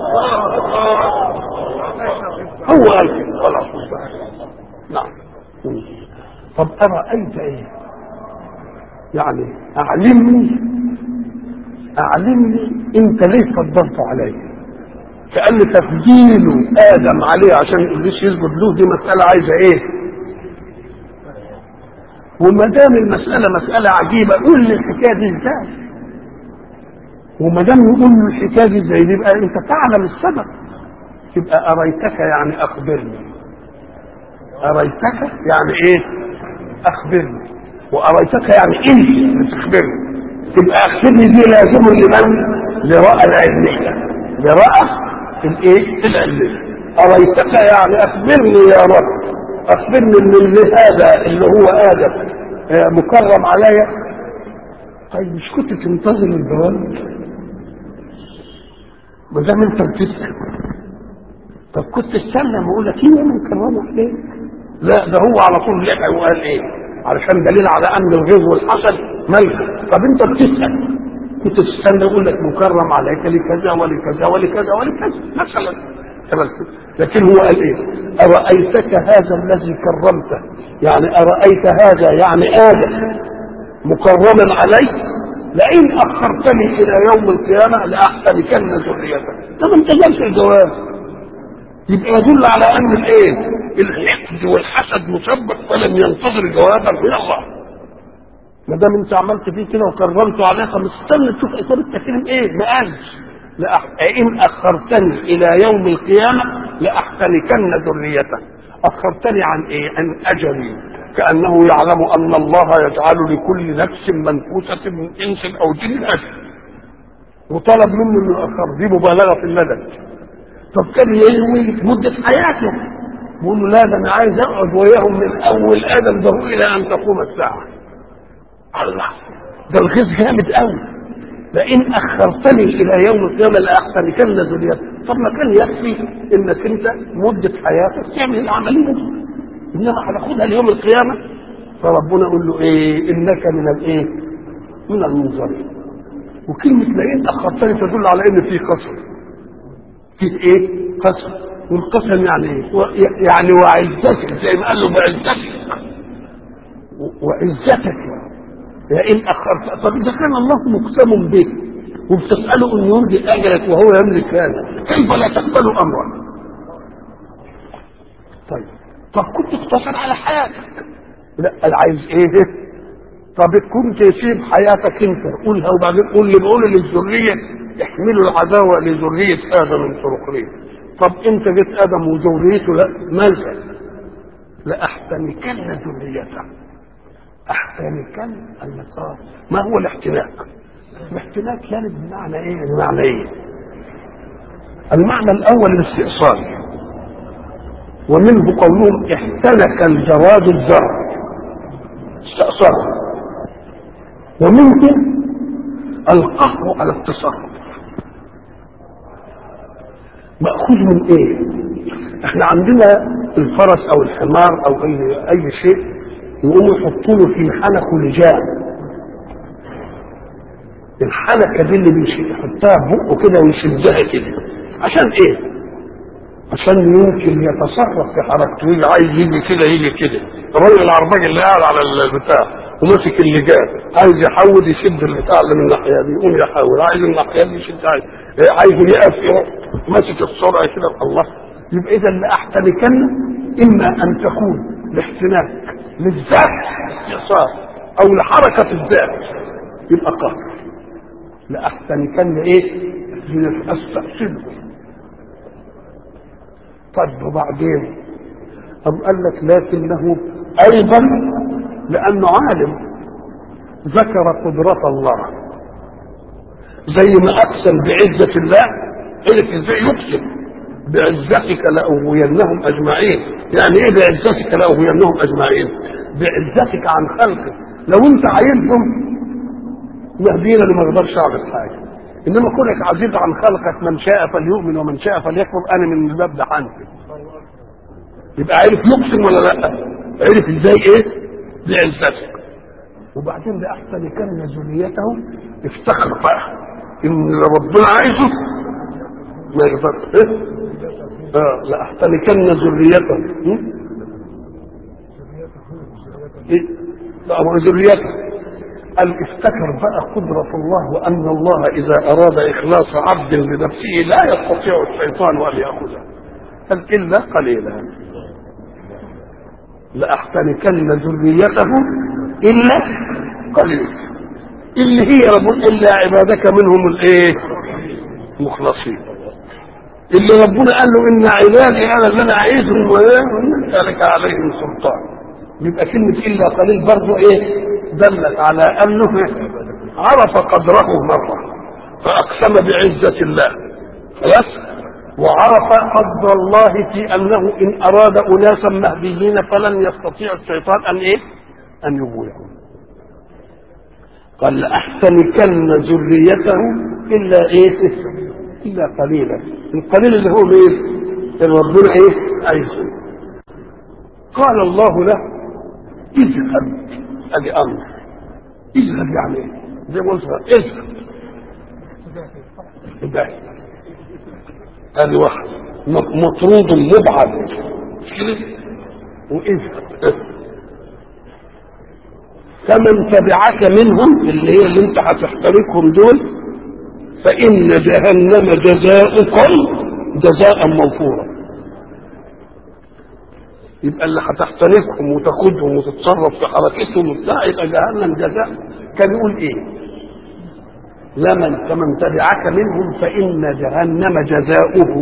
هو قال كده خلاص نعم طب أرأيت إيه يعني أعلمني أعلمني أنت ليه فضلت علي كأن تفضيل آدم عليه عشان إبليس يسجد له دي مسألة عايزة إيه وما دام المسألة مسألة عجيبة قول لي الحكاية دي ازاي وما دام يقول لي الحكاية دي ازاي يبقى انت تعلم السبب تبقى أريتك يعني أخبرني أريتك يعني إيه؟ أخبرني وأريتك يعني أنت بتخبرني تبقى أخبرني دي لازم لمن؟ لرأى العلمية لرأى الإيه؟ العلمية أريتك يعني أخبرني يا رب اخبرني ان اللي هذا اللي هو ادم آه مكرم عليا طيب مش كنت تنتظر الجواب ما دام انت بتسال طب كنت استنى ما اقول لك ايه انا مكرم عليك لا ده هو على طول لحق وقال ايه علشان دليل على ان الغيظ والحسد ملك طب انت بتسال كنت تستنى يقول لك مكرم عليك لكذا ولكذا ولكذا ولكذا مثلا لكن هو قال ايه أرأيتك هذا الذي كرمته يعني أرأيت هذا يعني آدم مكرما علي لئن أخرتني إلى يوم القيامة لأحتركن ذريتك طب أنت جالس الجواب يبقى يدل على أن الإيه الحقد والحسد مسبق فلم ينتظر جوابا من الله ما دام انت عملت فيه كده وكرمته عليه فمستني تشوف اثار التكريم ايه ما قالش لإن أخرتني إلى يوم القيامة لأحتركن ذريته أخرتني عن إيه؟ عن أجلي كأنه يعلم أن الله يجعل لكل نفس منفوسة من إنس أو جن أجل وطلب منه انه يأخر دي مبالغة في المدد طب كان يلوي مدة حياته بيقول له لا ده أنا عايز أقعد وياهم من أول آدم ده إلى أن تقوم الساعة الله ده الغيظ جامد قوي لئن اخرتني الى يوم القيامه لاحسنكن ذريتي طب ما كان يكفي انك انت مده حياتك تعمل العمليه دي انما هناخدها ليوم القيامه فربنا يقول له ايه انك من الايه؟ من المنظرين وكلمه لئن اخرتني تدل على ان في قسم في ايه؟ قسم والقسم يعني ايه؟ يعني وعزتك زي ما قال له بعزتك وعزتك لئن اخرت طب اذا كان الله مقسم بك وبتساله ان يمضي اجلك وهو يملك هذا كيف لا تقبل امره؟ طيب طب كنت اقتصر على حياتك لا انا عايز ايه؟ طب كنت يسيب حياتك انت قولها وبعدين قول لي بقول للذريه احملوا العداوه لذريه ادم الفرقرين طب انت جيت ادم وذريته لا مالك لاحتنكن ذريته احتنكن المسار ما هو الاحتناك الاحتناك يعني بمعنى ايه بمعنى ايه المعنى الاول الاستئصال ومنه قولهم احتنك الجواد الزرع استأصال وممكن القهر على التصرف مأخوذ من ايه احنا عندنا الفرس او الحمار او اي اي شيء يقوموا يحطوا له في حنكه لجام الحنكه دي اللي بيحطها بقه كده ويشدها كده عشان ايه عشان يمكن يتصرف في حركته يجي عايز يجي كده يجي كده الراجل العرباج اللي قاعد على البتاع وماسك اللجام عايز يحود يشد البتاع اللي من الناحيه دي يقوم يحاول عايز الناحيه دي يشد عايز عايز يقف يروح ماسك السرعه كده الله يبقى اذا لاحتمكن اما ان تكون لاحتناك للذات استئصال او لحركه الذات يبقى قهر لاحتمكن ايه استأصله طب وبعدين أم قال لك لكنه أيضا لأنه عالم ذكر قدرة الله زي ما أقسم بعزة الله عرف ازاي يقسم بعزتك لأغوينهم أجمعين يعني إيه بعزتك لأغوينهم أجمعين بعزتك عن خلقك لو أنت عايزهم يهدينا اللي ما يقدرش أعمل حاجة إنما كونك عزيز عن خلقك من شاء فليؤمن ومن شاء فليكفر أنا من الباب ده حنفي يبقى عرف يقسم ولا لا عرف ازاي ايه بعزتك وبعدين لأحسن كان ذريته افتخر بقى ان اللي ربنا عايزه ما يقدرش ايه اه لأحتمكن ذريته م? ايه لا هو ذريته قال افتكر بقى قدرة الله وأن الله إذا أراد إخلاص عبد لنفسه لا يستطيع الشيطان أن يأخذه قال إلا قليلا لأحتنكن ذريته إلا قليلا اللي هي رب إلا عبادك منهم الإيه مخلصين اللي ربنا قال له إن عبادي أنا اللي أنا عايزهم ومن ذلك عليهم سلطان يبقى كلمة إلا قليل برضه إيه دلت على أنه عرف قدره مرة فأقسم بعزة الله خلاص وعرف قدر الله في انه ان اراد اناسا مهديين فلن يستطيع الشيطان ان ايه؟ ان يغويهم. قال لاحتنكن ذريته الا ايه؟ الا قليلا. القليل اللي هو ايه؟ اللي ربنا ايه؟ عايزه. قال الله له اذهب ادي امر. اذهب يعني ايه؟ زي ما قلت اذهب. اذهب. ادي واحد مطرود مبعد مش كده واذهب فمن تبعك منهم اللي هي اللي انت هتحترقهم دول فان جهنم جزاؤكم جزاء موفورا يبقى اللي هتحترقهم وتاخدهم وتتصرف في حركتهم وبتاع يبقى جهنم جزاء كان يقول ايه؟ لمن فمن تبعك منهم فإن جهنم جزاؤه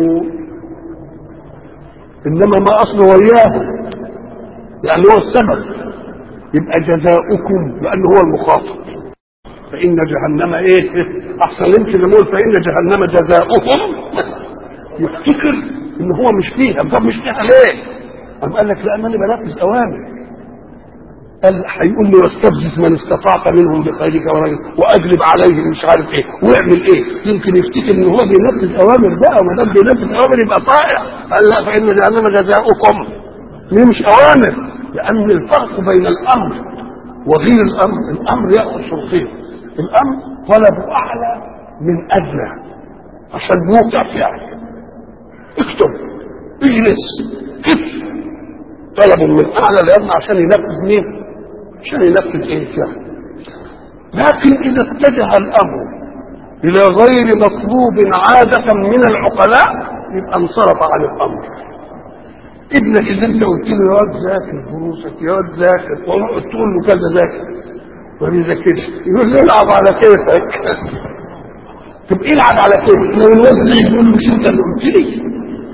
إنما ما أصل وياه يعني هو السبب يبقى جزاؤكم لأنه هو المخاطب فإن جهنم إيه أحسن يمكن نقول فإن جهنم جزاؤهم يفتكر إن هو مش فيها طب مش فيها ليه؟ أم قال لك لأن أنا بنفذ أوامر قال هيقول له واستفزز من استطعت منهم بخيرك ورجلك واجلب عليهم مش عارف ايه واعمل ايه يمكن يفتكر ان هو بينفذ اوامر بقى وما دام بينفذ اوامر يبقى طائع قال لا فان جهنم جزاؤكم دي مش اوامر لان الفرق بين الامر وغير الامر الامر ياخذ شرطين الامر طلب اعلى من ادنى عشان موقع فعل اكتب اجلس كف طلب من اعلى لادنى عشان ينفذ مين؟ عشان ينفذ ايه فعل لكن اذا اتجه الامر الى غير مطلوب عادة من العقلاء يبقى انصرف عن الامر ابنك اللي انت قلت له يا واد ذاكر دروسك يا واد ذاكر تقول له كذا ذاكر ما بيذاكرش يقول له العب على كيفك طب العب على كيفك لو الواد يقول له مش انت اللي قلت لي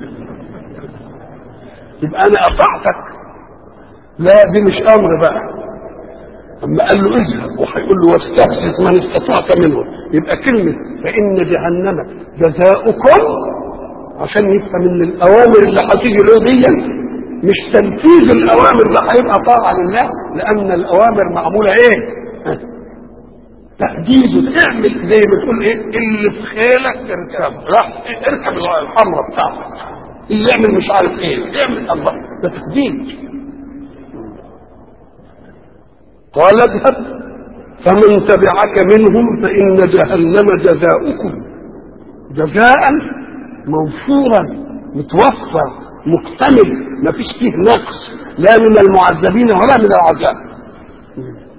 يبقى انا اطعتك لا دي مش امر بقى اما قال له اذهب وهيقول له واستفزز من استطعت منه يبقى كلمه فان جهنم جزاؤكم عشان يفهم ان الاوامر اللي هتيجي له دي مش تنفيذ الاوامر اللي هيبقى طاعه لله لان الاوامر معموله ايه؟ تحديد اعمل زي ما تقول ايه اللي في خيلك اركب راح اركب الحمراء بتاعتك اللي يعمل مش عارف ايه يعمل الله ده تحديد قال اذهب فمن تبعك منهم فإن جهنم جزاؤكم جزاء موفورا متوفر مكتمل ما فيش فيه نقص لا من المعذبين ولا من العذاب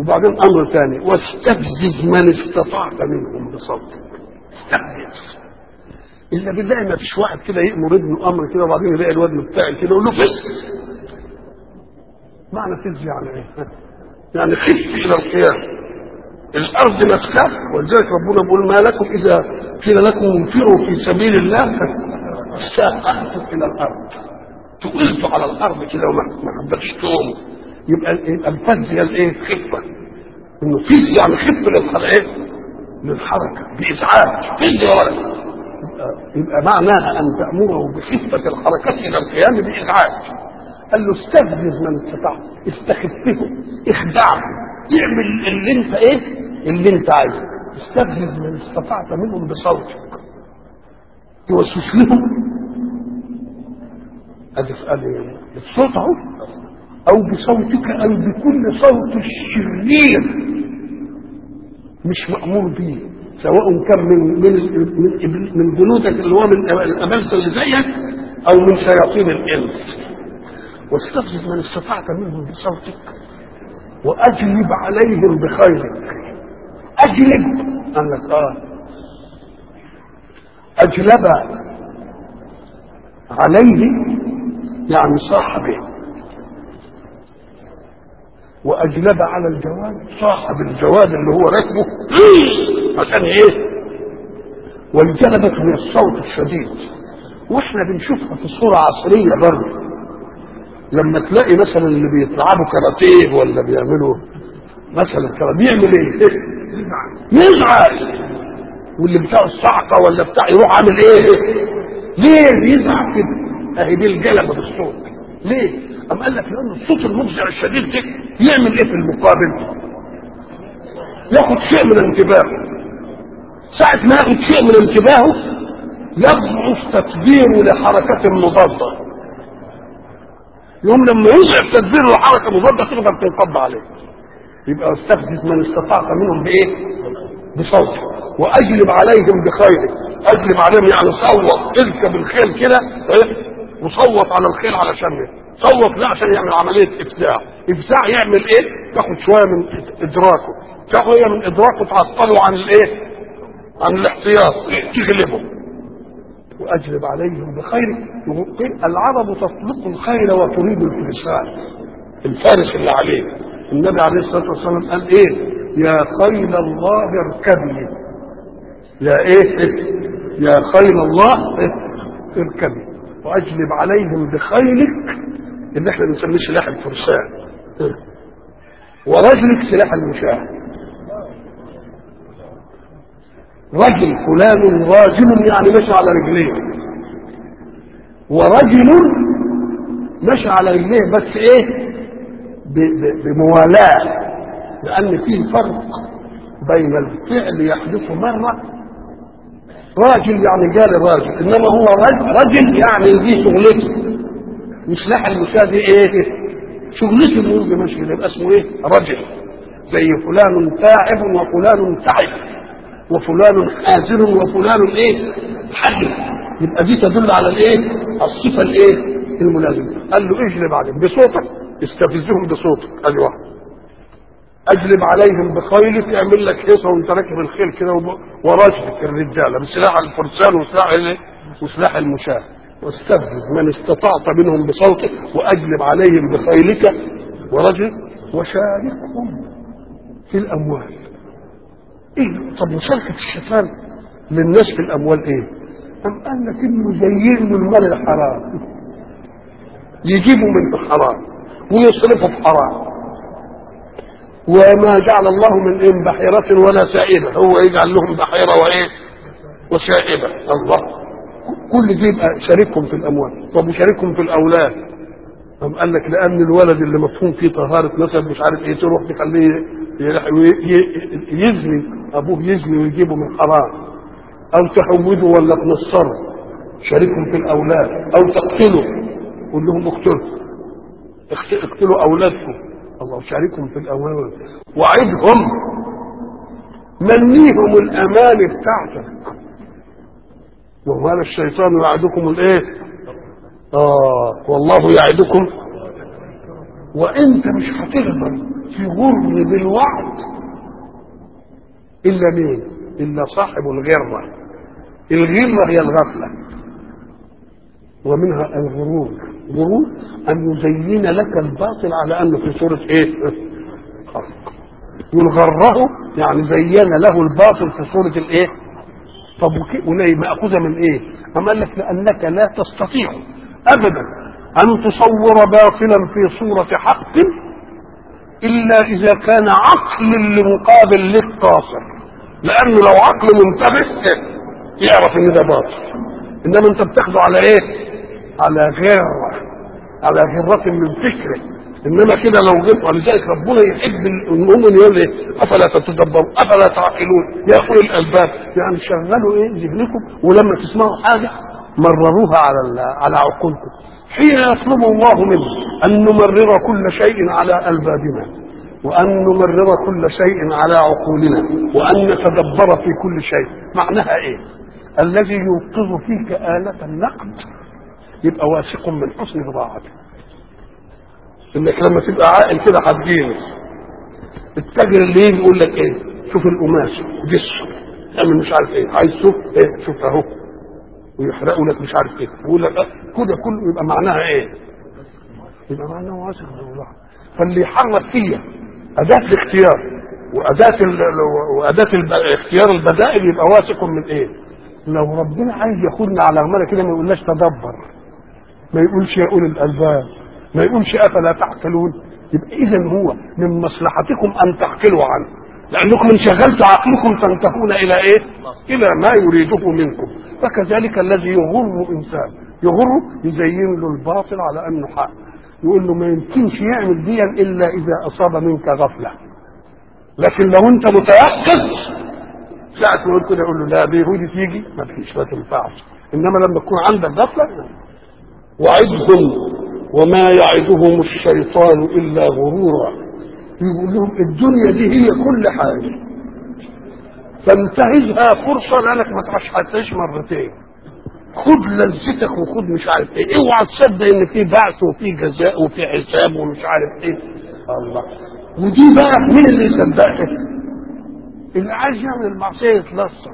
وبعدين امر ثاني واستفزز من استطعت منهم بصوتك استفزز الا بالله ما فيش واحد كده يامر ابنه امر كده وبعدين يلاقي الواد بتاعي كده يقول له فز معنى فز يعني ايه؟ يعني خف الى القيام الارض مسكت ولذلك ربنا بيقول ما لكم اذا قيل لكم انفروا في سبيل الله ساقطتم الى الارض تقلتوا على الارض كده وما حبتش تقوموا يبقى الفز هي الايه؟ خفه انه فز يعني خف للحركه للحركه بازعاج فز يا ولد يبقى معناها ان تامره بخفه الحركه الى القيام بازعاج قال له استفزز من استطاع استخفه اخدعه اعمل اللي انت ايه اللي انت عايزه استفزز من استطعت منهم بصوتك توسوس لهم ادي ادي الصوت اهو او بصوتك او بكل صوت شرير مش مامور به سواء كان من من من, من جنودك اللي هو من الابلسه اللي زيك او من شياطين الانس واستفزز من استطعت منهم بصوتك واجلب عليهم بخيرك اجلب قال لك اه اجلب عليه يعني صاحبه واجلب على الجواد صاحب الجواد اللي هو راكبه عشان ايه وانجلبت من الصوت الشديد واحنا بنشوفها في صوره عصريه برضه لما تلاقي مثلا اللي بيلعبوا كاراتيه ولا بيعملوا مثلا كده بيعمل ايه؟ يزعل واللي بتاع الصعقه ولا بتاع يروح عامل ايه؟ ليه يزعل كده؟ اهي دي الجلبه في الصوت ليه؟ أم قال لك لأن الصوت المفزع الشديد ده يعمل إيه في المقابل؟ ياخد شيء من انتباهه ساعة ما ياخد شيء من انتباهه يضعف تدبيره لحركة مضادة يوم لما يضعف تدبيره لحركة مضادة تقدر تنقض عليه يبقى استفزز من استطعت منهم بإيه؟ بصوته وأجلب عليهم بخيرك أجلب عليهم يعني صوت اركب الخيل كده وصوت على الخيل علشان صوت لا عشان يعمل عمليه افزاع افزاع يعمل ايه تاخد شويه من ادراكه تاخد من ادراكه تعطله عن الايه عن الاحتياط تغلبه واجلب عليهم بخير العرب تطلق الخيل وتريد الفرسان الفارس اللي عليه النبي عليه الصلاه والسلام قال ايه يا خيل الله اركبي يا ايه يا خيل الله اركبي واجلب عليهم بخيلك اللي احنا بنسميه سلاح الفرسان ورجلك سلاح المشاة رجل فلان راجل يعني مشى على رجليه ورجل مشى على رجليه بس ايه بموالاة لأن فيه فرق بين الفعل يحدث مرة راجل يعني جاري راجل إنما هو رجل, رجل يعني دي شغلته وسلاح المشاة دي ايه شغلته انه يبقى ماشي يبقى اسمه ايه رجل زي فلان تاعب وفلان تعب وفلان حازر وفلان ايه حزن يبقى دي تدل على الايه الصفه الايه الملازمه قال له اجلب عليهم بصوتك استفزهم بصوتك ادي واحد اجلب عليهم بخيلك يعمل لك هيصه وانت راكب الخيل كده ورجلك الرجاله بسلاح الفرسان وسلاح الايه وسلاح المشاه واستفزز من استطعت منهم بصوتك واجلب عليهم بخيلك ورجل وشاركهم في الاموال ايه طب مشاركه الشيطان للناس في الاموال ايه أم قال لك انه زين من المال الحرام يجيبوا من الحرام ويصرفوا في حرام وما جعل الله من إن بحيرة ولا سائبة هو يجعل لهم بحيرة وإيه وسائبة الله كل دي يبقى شاركهم في الاموال طب وشاركهم في الاولاد طب قال لك لان الولد اللي مفهوم فيه طهاره نسب مش عارف ايه تروح تخليه يزني ابوه يزني ويجيبه من حرام او تحوده ولا تنصره شاركهم في الاولاد او تقتله قول لهم اقتلوا اقتلوا اولادكم الله شاركهم في الاموال وعدهم منيهم الامان بتاعتك وقال الشيطان يعدكم الايه اه والله يعدكم وانت مش هتقدر تغر بالوعد الا مين الا صاحب الغره الغره هي الغفله ومنها الغرور غرور ان يزين لك الباطل على انه في صوره ايه حق يقول غره يعني زين له الباطل في صوره الايه طب وليه ماخوذه من ايه أم قال لك لانك لا تستطيع ابدا ان تصور باطلا في صوره حق الا اذا كان عقل لمقابل للطاصر لانه لو عقل منتبه يعرف ان ده باطل انما انت بتاخده على ايه على غره على غره من فكره انما كده لو غير ولذلك ربنا يحب المؤمن يقول ايه افلا تتدبروا افلا تعقلون يا اولي الالباب يعني شغلوا ايه ذهنكم ولما تسمعوا حاجه مرروها على على عقولكم حين يطلب الله منا ان نمرر كل شيء على البابنا وان نمرر كل شيء على عقولنا وان نتدبر في كل شيء معناها ايه الذي يوقظ فيك آلة النقد يبقى واثق من حسن بضاعته انك لما تبقى عاقل كده هتجيني التاجر اللي يجي يقول لك ايه شوف القماش جسه اعمل مش عارف ايه عايز شوف ايه شوف اهو ويحرقوا لك مش عارف ايه ويقول لك كده كله يبقى معناها ايه يبقى معناها واثق بالله فاللي يحرك فيا اداه الاختيار واداه ال... واداه الب... اختيار البدائل يبقى واثق من ايه لو ربنا عايز ياخدنا على غمله كده ما يقولناش تدبر ما يقولش يا اولي الالباب ما يقولش افلا تعقلون يبقى اذا هو من مصلحتكم ان تعقلوا عنه لانكم ان شغلتوا عقلكم تنتهون الى ايه الى ما يريده منكم فكذلك الذي يغر انسان يغر يزين له الباطل على انه حق يقول له ما يمكنش يعمل دي الا اذا اصاب منك غفله لكن لو انت متيقظ ساعة ما يقول كده يقول له لا دي ودي تيجي ما فيش ما تنفعش انما لما تكون عندك غفله وعدهم وما يعدهم الشيطان الا غرورا يقول لهم الدنيا دي هي كل حاجه فانتهزها فرصه لانك ما ترشحتهاش مرتين خد لذتك وخد مش عارف ايه اوعى تصدق ان في بعث وفي جزاء وفي حساب ومش عارف ايه الله ودي بقى مين اللي يصدقها اللي عايز يعمل المعصيه يتلصم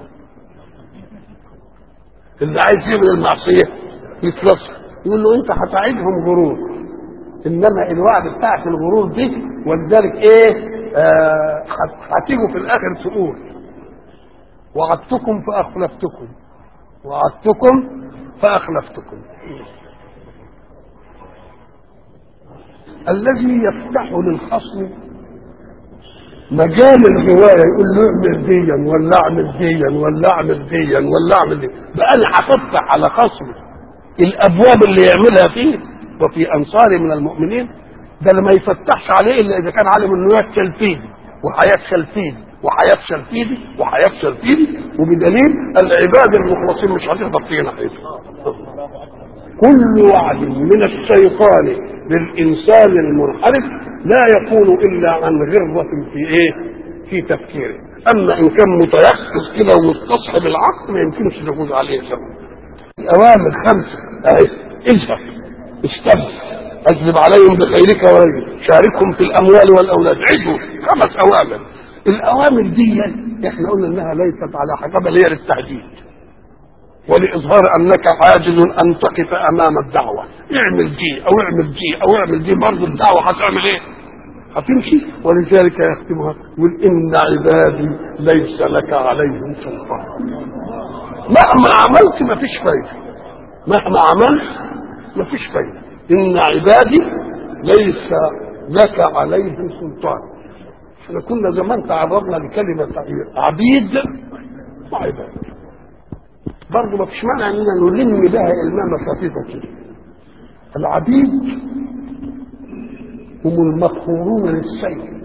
اللي عايز يعمل المعصيه يتلصم يقول له انت هتعيدهم غرور انما الوعد بتاعك الغرور دي ولذلك ايه آه هتيجوا في الاخر تقول وعدتكم فاخلفتكم وعدتكم فاخلفتكم الذي يفتح للخصم مجال الهوايه يقول له اعمل ديا ولا اعمل ديا ولا اعمل ديا ولا اعمل ديا بقى انا هفتح على خصمي الابواب اللي يعملها فيه وفي انصار من المؤمنين ده اللي ما يفتحش عليه الا اذا كان عالم انه يفشل فيدي وهيفشل فيدي وهيفشل فيدي وهيفشل فيدي وبدليل العباد المخلصين مش هتقدر تيجي ناحيته كل وعد من الشيطان للانسان المنحرف لا يكون الا عن غره في ايه؟ في تفكيره اما ان كان متيقظ كده ومستصحب العقل ما يمكنش تفوز عليه شر الاوامر خمسه اهي اذهب استبس اجلب عليهم بخيرك ورجل شاركهم في الاموال والاولاد عدوا خمس اوامر الاوامر دي احنا قلنا انها ليست على حسب هي للتهديد ولاظهار انك عاجز ان تقف امام الدعوه اعمل دي او اعمل دي او اعمل دي برضه الدعوه هتعمل ايه هتمشي ولذلك يختمها يقول ان عبادي ليس لك عليهم سلطان مهما عملت ما فيش فايده مهما عملت ما فيش فايده ان عبادي ليس لك عليهم سلطان احنا كنا زمان تعرضنا لكلمه عبيد وعباد برضه ما فيش مانع اننا نلم بها المامه خفيفه كده العبيد هم المقهورون للسيد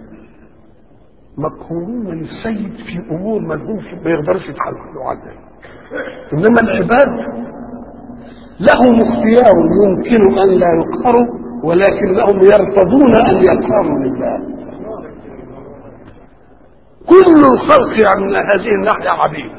مقهورون للسيد في امور ما لهمش ما يقدرش يتحملوا عنها انما العباد لهم اختيار يمكن ان لا يقهروا ولكنهم يرتضون ان يقهروا لله كل الخلق يعني من هذه الناحيه عبيد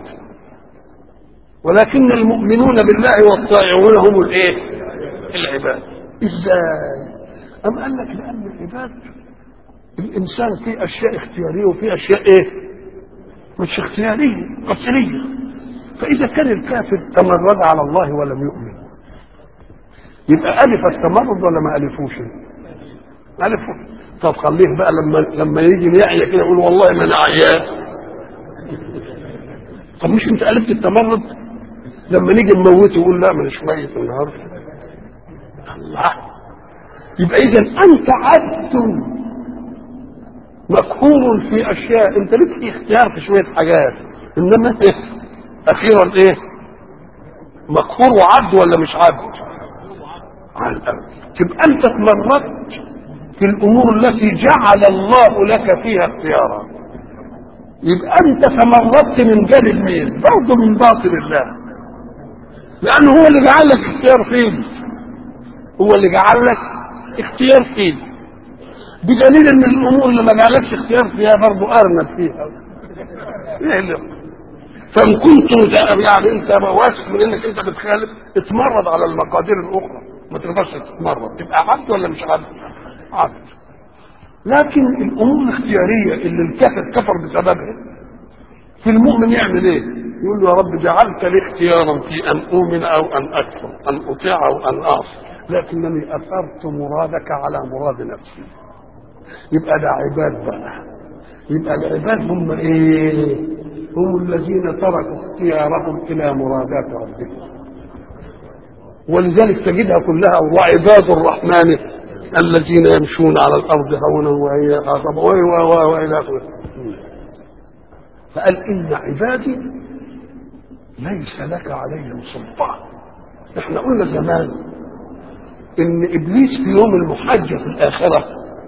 ولكن المؤمنون بالله والطائعون هم الايه العباد ازاي أم قال لك لأن العباد الإنسان فيه أشياء اختيارية وفيه أشياء إيه؟ مش اختيارية قصرية فإذا كان الكافر تمرد على الله ولم يؤمن يبقى ألف التمرد ولا ما ألفوش؟ ألفه طب خليه بقى لما لما يجي يعيا كده يقول والله ما أنا عيان طب مش أنت ألفت التمرد؟ لما نيجي نموته يقول لا مش ميت النهارده الله يبقى اذا انت عبد مقهور في اشياء انت لك اختيار في شويه حاجات انما إيه؟ اخيرا ايه مقهور وعبد ولا مش عبد على الأرض. تبقى انت تمردت في الامور التي جعل الله لك فيها اختيارا يبقى انت تمردت من جانب مين برضه من باطن الله لانه هو اللي جعل لك اختيار فين هو اللي جعل لك اختيار فين بدليل ان الامور اللي ما جعلكش اختيار فيها برضه ارنب فيها ايه اللي فان كنت يعني انت واثق من انك انت بتخالف اتمرد على المقادير الاخرى ما تقدرش تتمرد تبقى عبد ولا مش عبد؟ عبد لكن الامور الاختياريه اللي الكافر كفر بسببها في المؤمن يعمل ايه؟ يقول له يا رب جعلت لي اختيارا في ان اؤمن او ان اكفر ان اطيع او ان اعصي لكنني اثرت مرادك على مراد نفسي يبقى ده عباد بقى يبقى العباد هم ايه هم الذين تركوا اختيارهم الى مرادات ربهم ولذلك تجدها كلها وعباد الرحمن الذين يمشون على الارض هونا وهي والى اخره فقال ان عبادي ليس لك عليهم سلطان احنا قلنا زمان ان ابليس في يوم المحجه في الاخره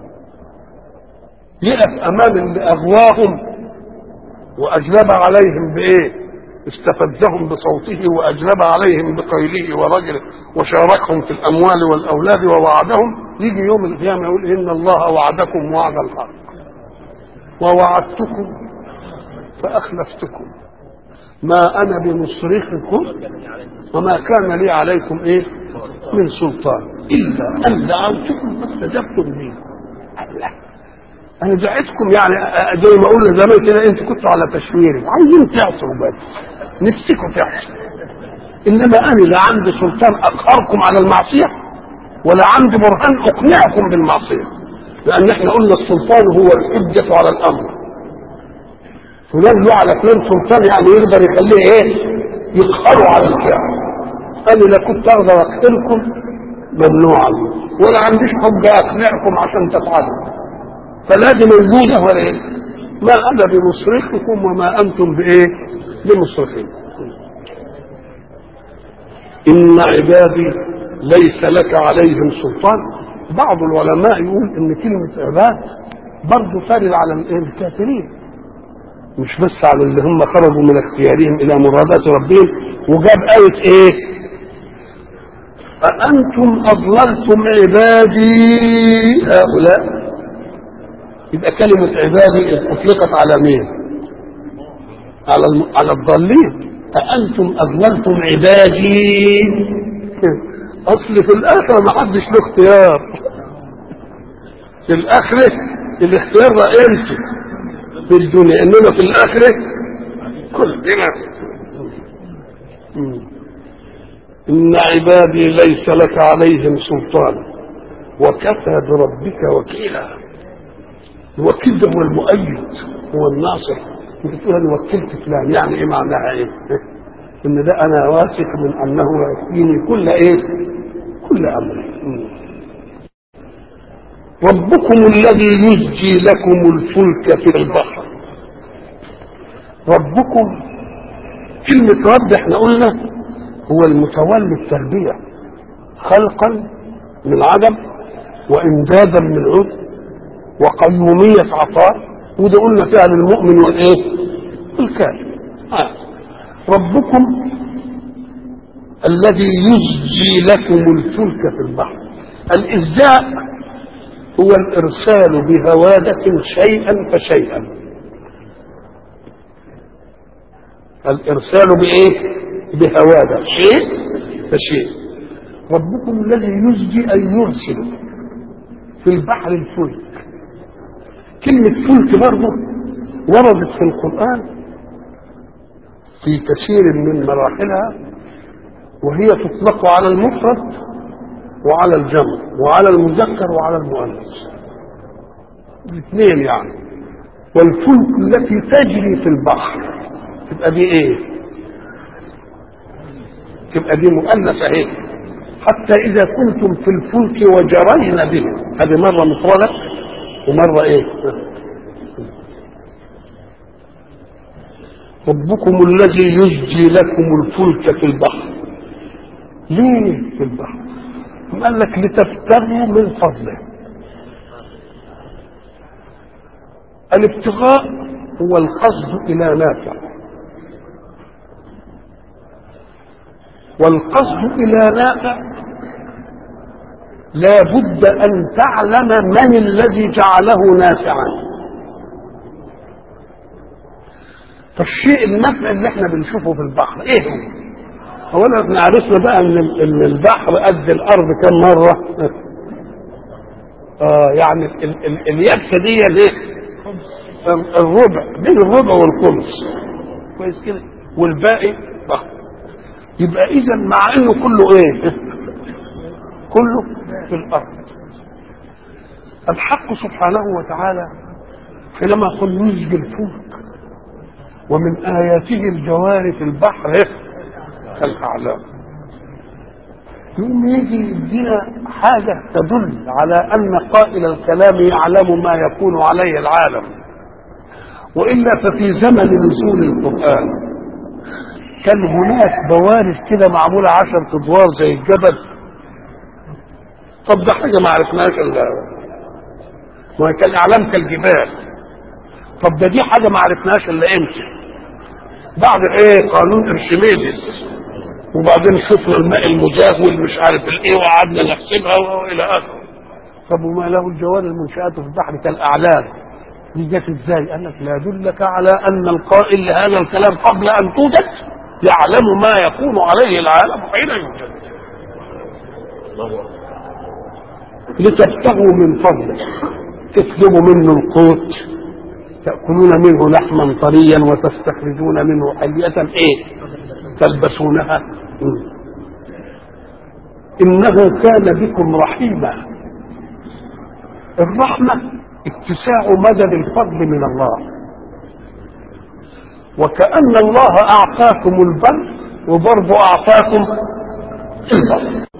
يقف امام اللي اغواهم واجلب عليهم بايه استفزهم بصوته واجلب عليهم بقيله ورجله وشاركهم في الاموال والاولاد ووعدهم يجي يوم القيامه يقول ان الله وعدكم وعد الحق ووعدتكم فاخلفتكم ما انا بمصرخكم وما كان لي عليكم ايه من سلطان الا ان دعوتكم فاستجبتم لي الله انا دعيتكم يعني زي ما قلنا زمان كده انتوا كنتوا على تشويري عايزين تعصوا بس نفسكم تعصوا انما انا لا عندي سلطان اقهركم على المعصيه ولا عندي برهان اقنعكم بالمعصيه لان احنا قلنا السلطان هو الحجه على الامر فلان له على فلان سلطان يعني يقدر يخليه ايه يقهروا على الفعل انا لا كنت اقدر اقهركم ممنوعا ولا عنديش حجه اقنعكم عشان تفعلوا فلازم موجودة ولا ايه؟ ما انا بمصرخكم وما انتم بايه؟ بمصرخين. ان عبادي ليس لك عليهم سلطان بعض العلماء يقول ان كلمة عباد برضه ترد على الكافرين مش بس على اللي هم خرجوا من اختيارهم الى مرادات ربهم وجاب آية ايه؟ أأنتم أضللتم عبادي هؤلاء يبقى كلمة عبادي أطلقت على مين؟ على الم... على الضالين أأنتم أضللتم عبادي أصل في الآخرة ما حدش له اختيار في الآخرة الاختيار ده أنتم في الدنيا إنما في الآخرة كلنا إن عبادي ليس لك عليهم سلطان وكفى بربك وكيلا الوكيل ده هو المؤيد هو الناصر انت تقول انا وكلت فلان يعني ايه معناها ايه؟ ان ده انا واثق من انه يكفيني كل ايه؟ كل امر ربكم الذي يزجي لكم الفلك في البحر ربكم كلمة رب احنا قلنا هو المتولي التربية خلقا من عدم وإمدادا من عدم وقيومية عطاء وده قلنا فيها للمؤمن والايه؟ الكافر آه. ربكم الذي يزجي لكم الفلك في البحر الإزجاء هو الإرسال بهوادة شيئا فشيئا الإرسال بإيه؟ بهوادة شيء فشيء ربكم الذي يزجي أن يرسل في البحر الفلك كلمة فلك برضه وردت في القرآن في كثير من مراحلها وهي تطلق على المفرد وعلى الجمع وعلى المذكر وعلى المؤنث الاثنين يعني والفلك التي تجري في البحر تبقى دي ايه تبقى دي مؤنثة ايه حتى اذا كنتم في الفلك وجرين بهم هذه مرة مفردة ومرة ايه ربكم الذي يزجي لكم الفلك في البحر ليه في البحر قال لك لتبتغوا من فضله الابتغاء هو القصد الى نافع والقصد الى نافع لا بد ان تعلم من الذي جعله نافعا فالشيء النفع اللي احنا بنشوفه في البحر ايه هو اولا احنا عرفنا بقى ان ان البحر قد الارض كم مره اه يعني ال ال اليابسه دي ليه الربع بين الربع والخمس كويس كده والباقي بحر يبقى اذا مع انه كله ايه كله في الارض الحق سبحانه وتعالى حينما يقول نسج الفلك ومن اياته الجوار في البحر كالاعلام يقوم يجي يدينا حاجة تدل على أن قائل الكلام يعلم ما يكون عليه العالم وإلا ففي زمن نزول القرآن كان هناك بوارث كده معمولة عشر أدوار زي الجبل طب ده حاجة ما عرفناش إلا ما كان الأعلام كالجبال طب ده دي حاجة ما عرفناش إلا إمتى بعد إيه قانون إرشميدس وبعدين شفنا الماء المجاز والمش عارف الايه وقعدنا نحسبها والى اخره طب وما له الجوار المنشآت في البحر كالاعلام دي جت ازاي؟ قال لك لا يدلك على ان القائل لهذا الكلام قبل ان توجد يعلم ما يكون عليه العالم حين يوجد لتبتغوا من فضله تطلبوا منه القوت تأكلون منه لحما طريا وتستخرجون منه حلية ايه تلبسونها إنه كان بكم رحيما الرحمة اتساع مدد الفضل من الله وكأن الله أعطاكم البر وبرضه أعطاكم البر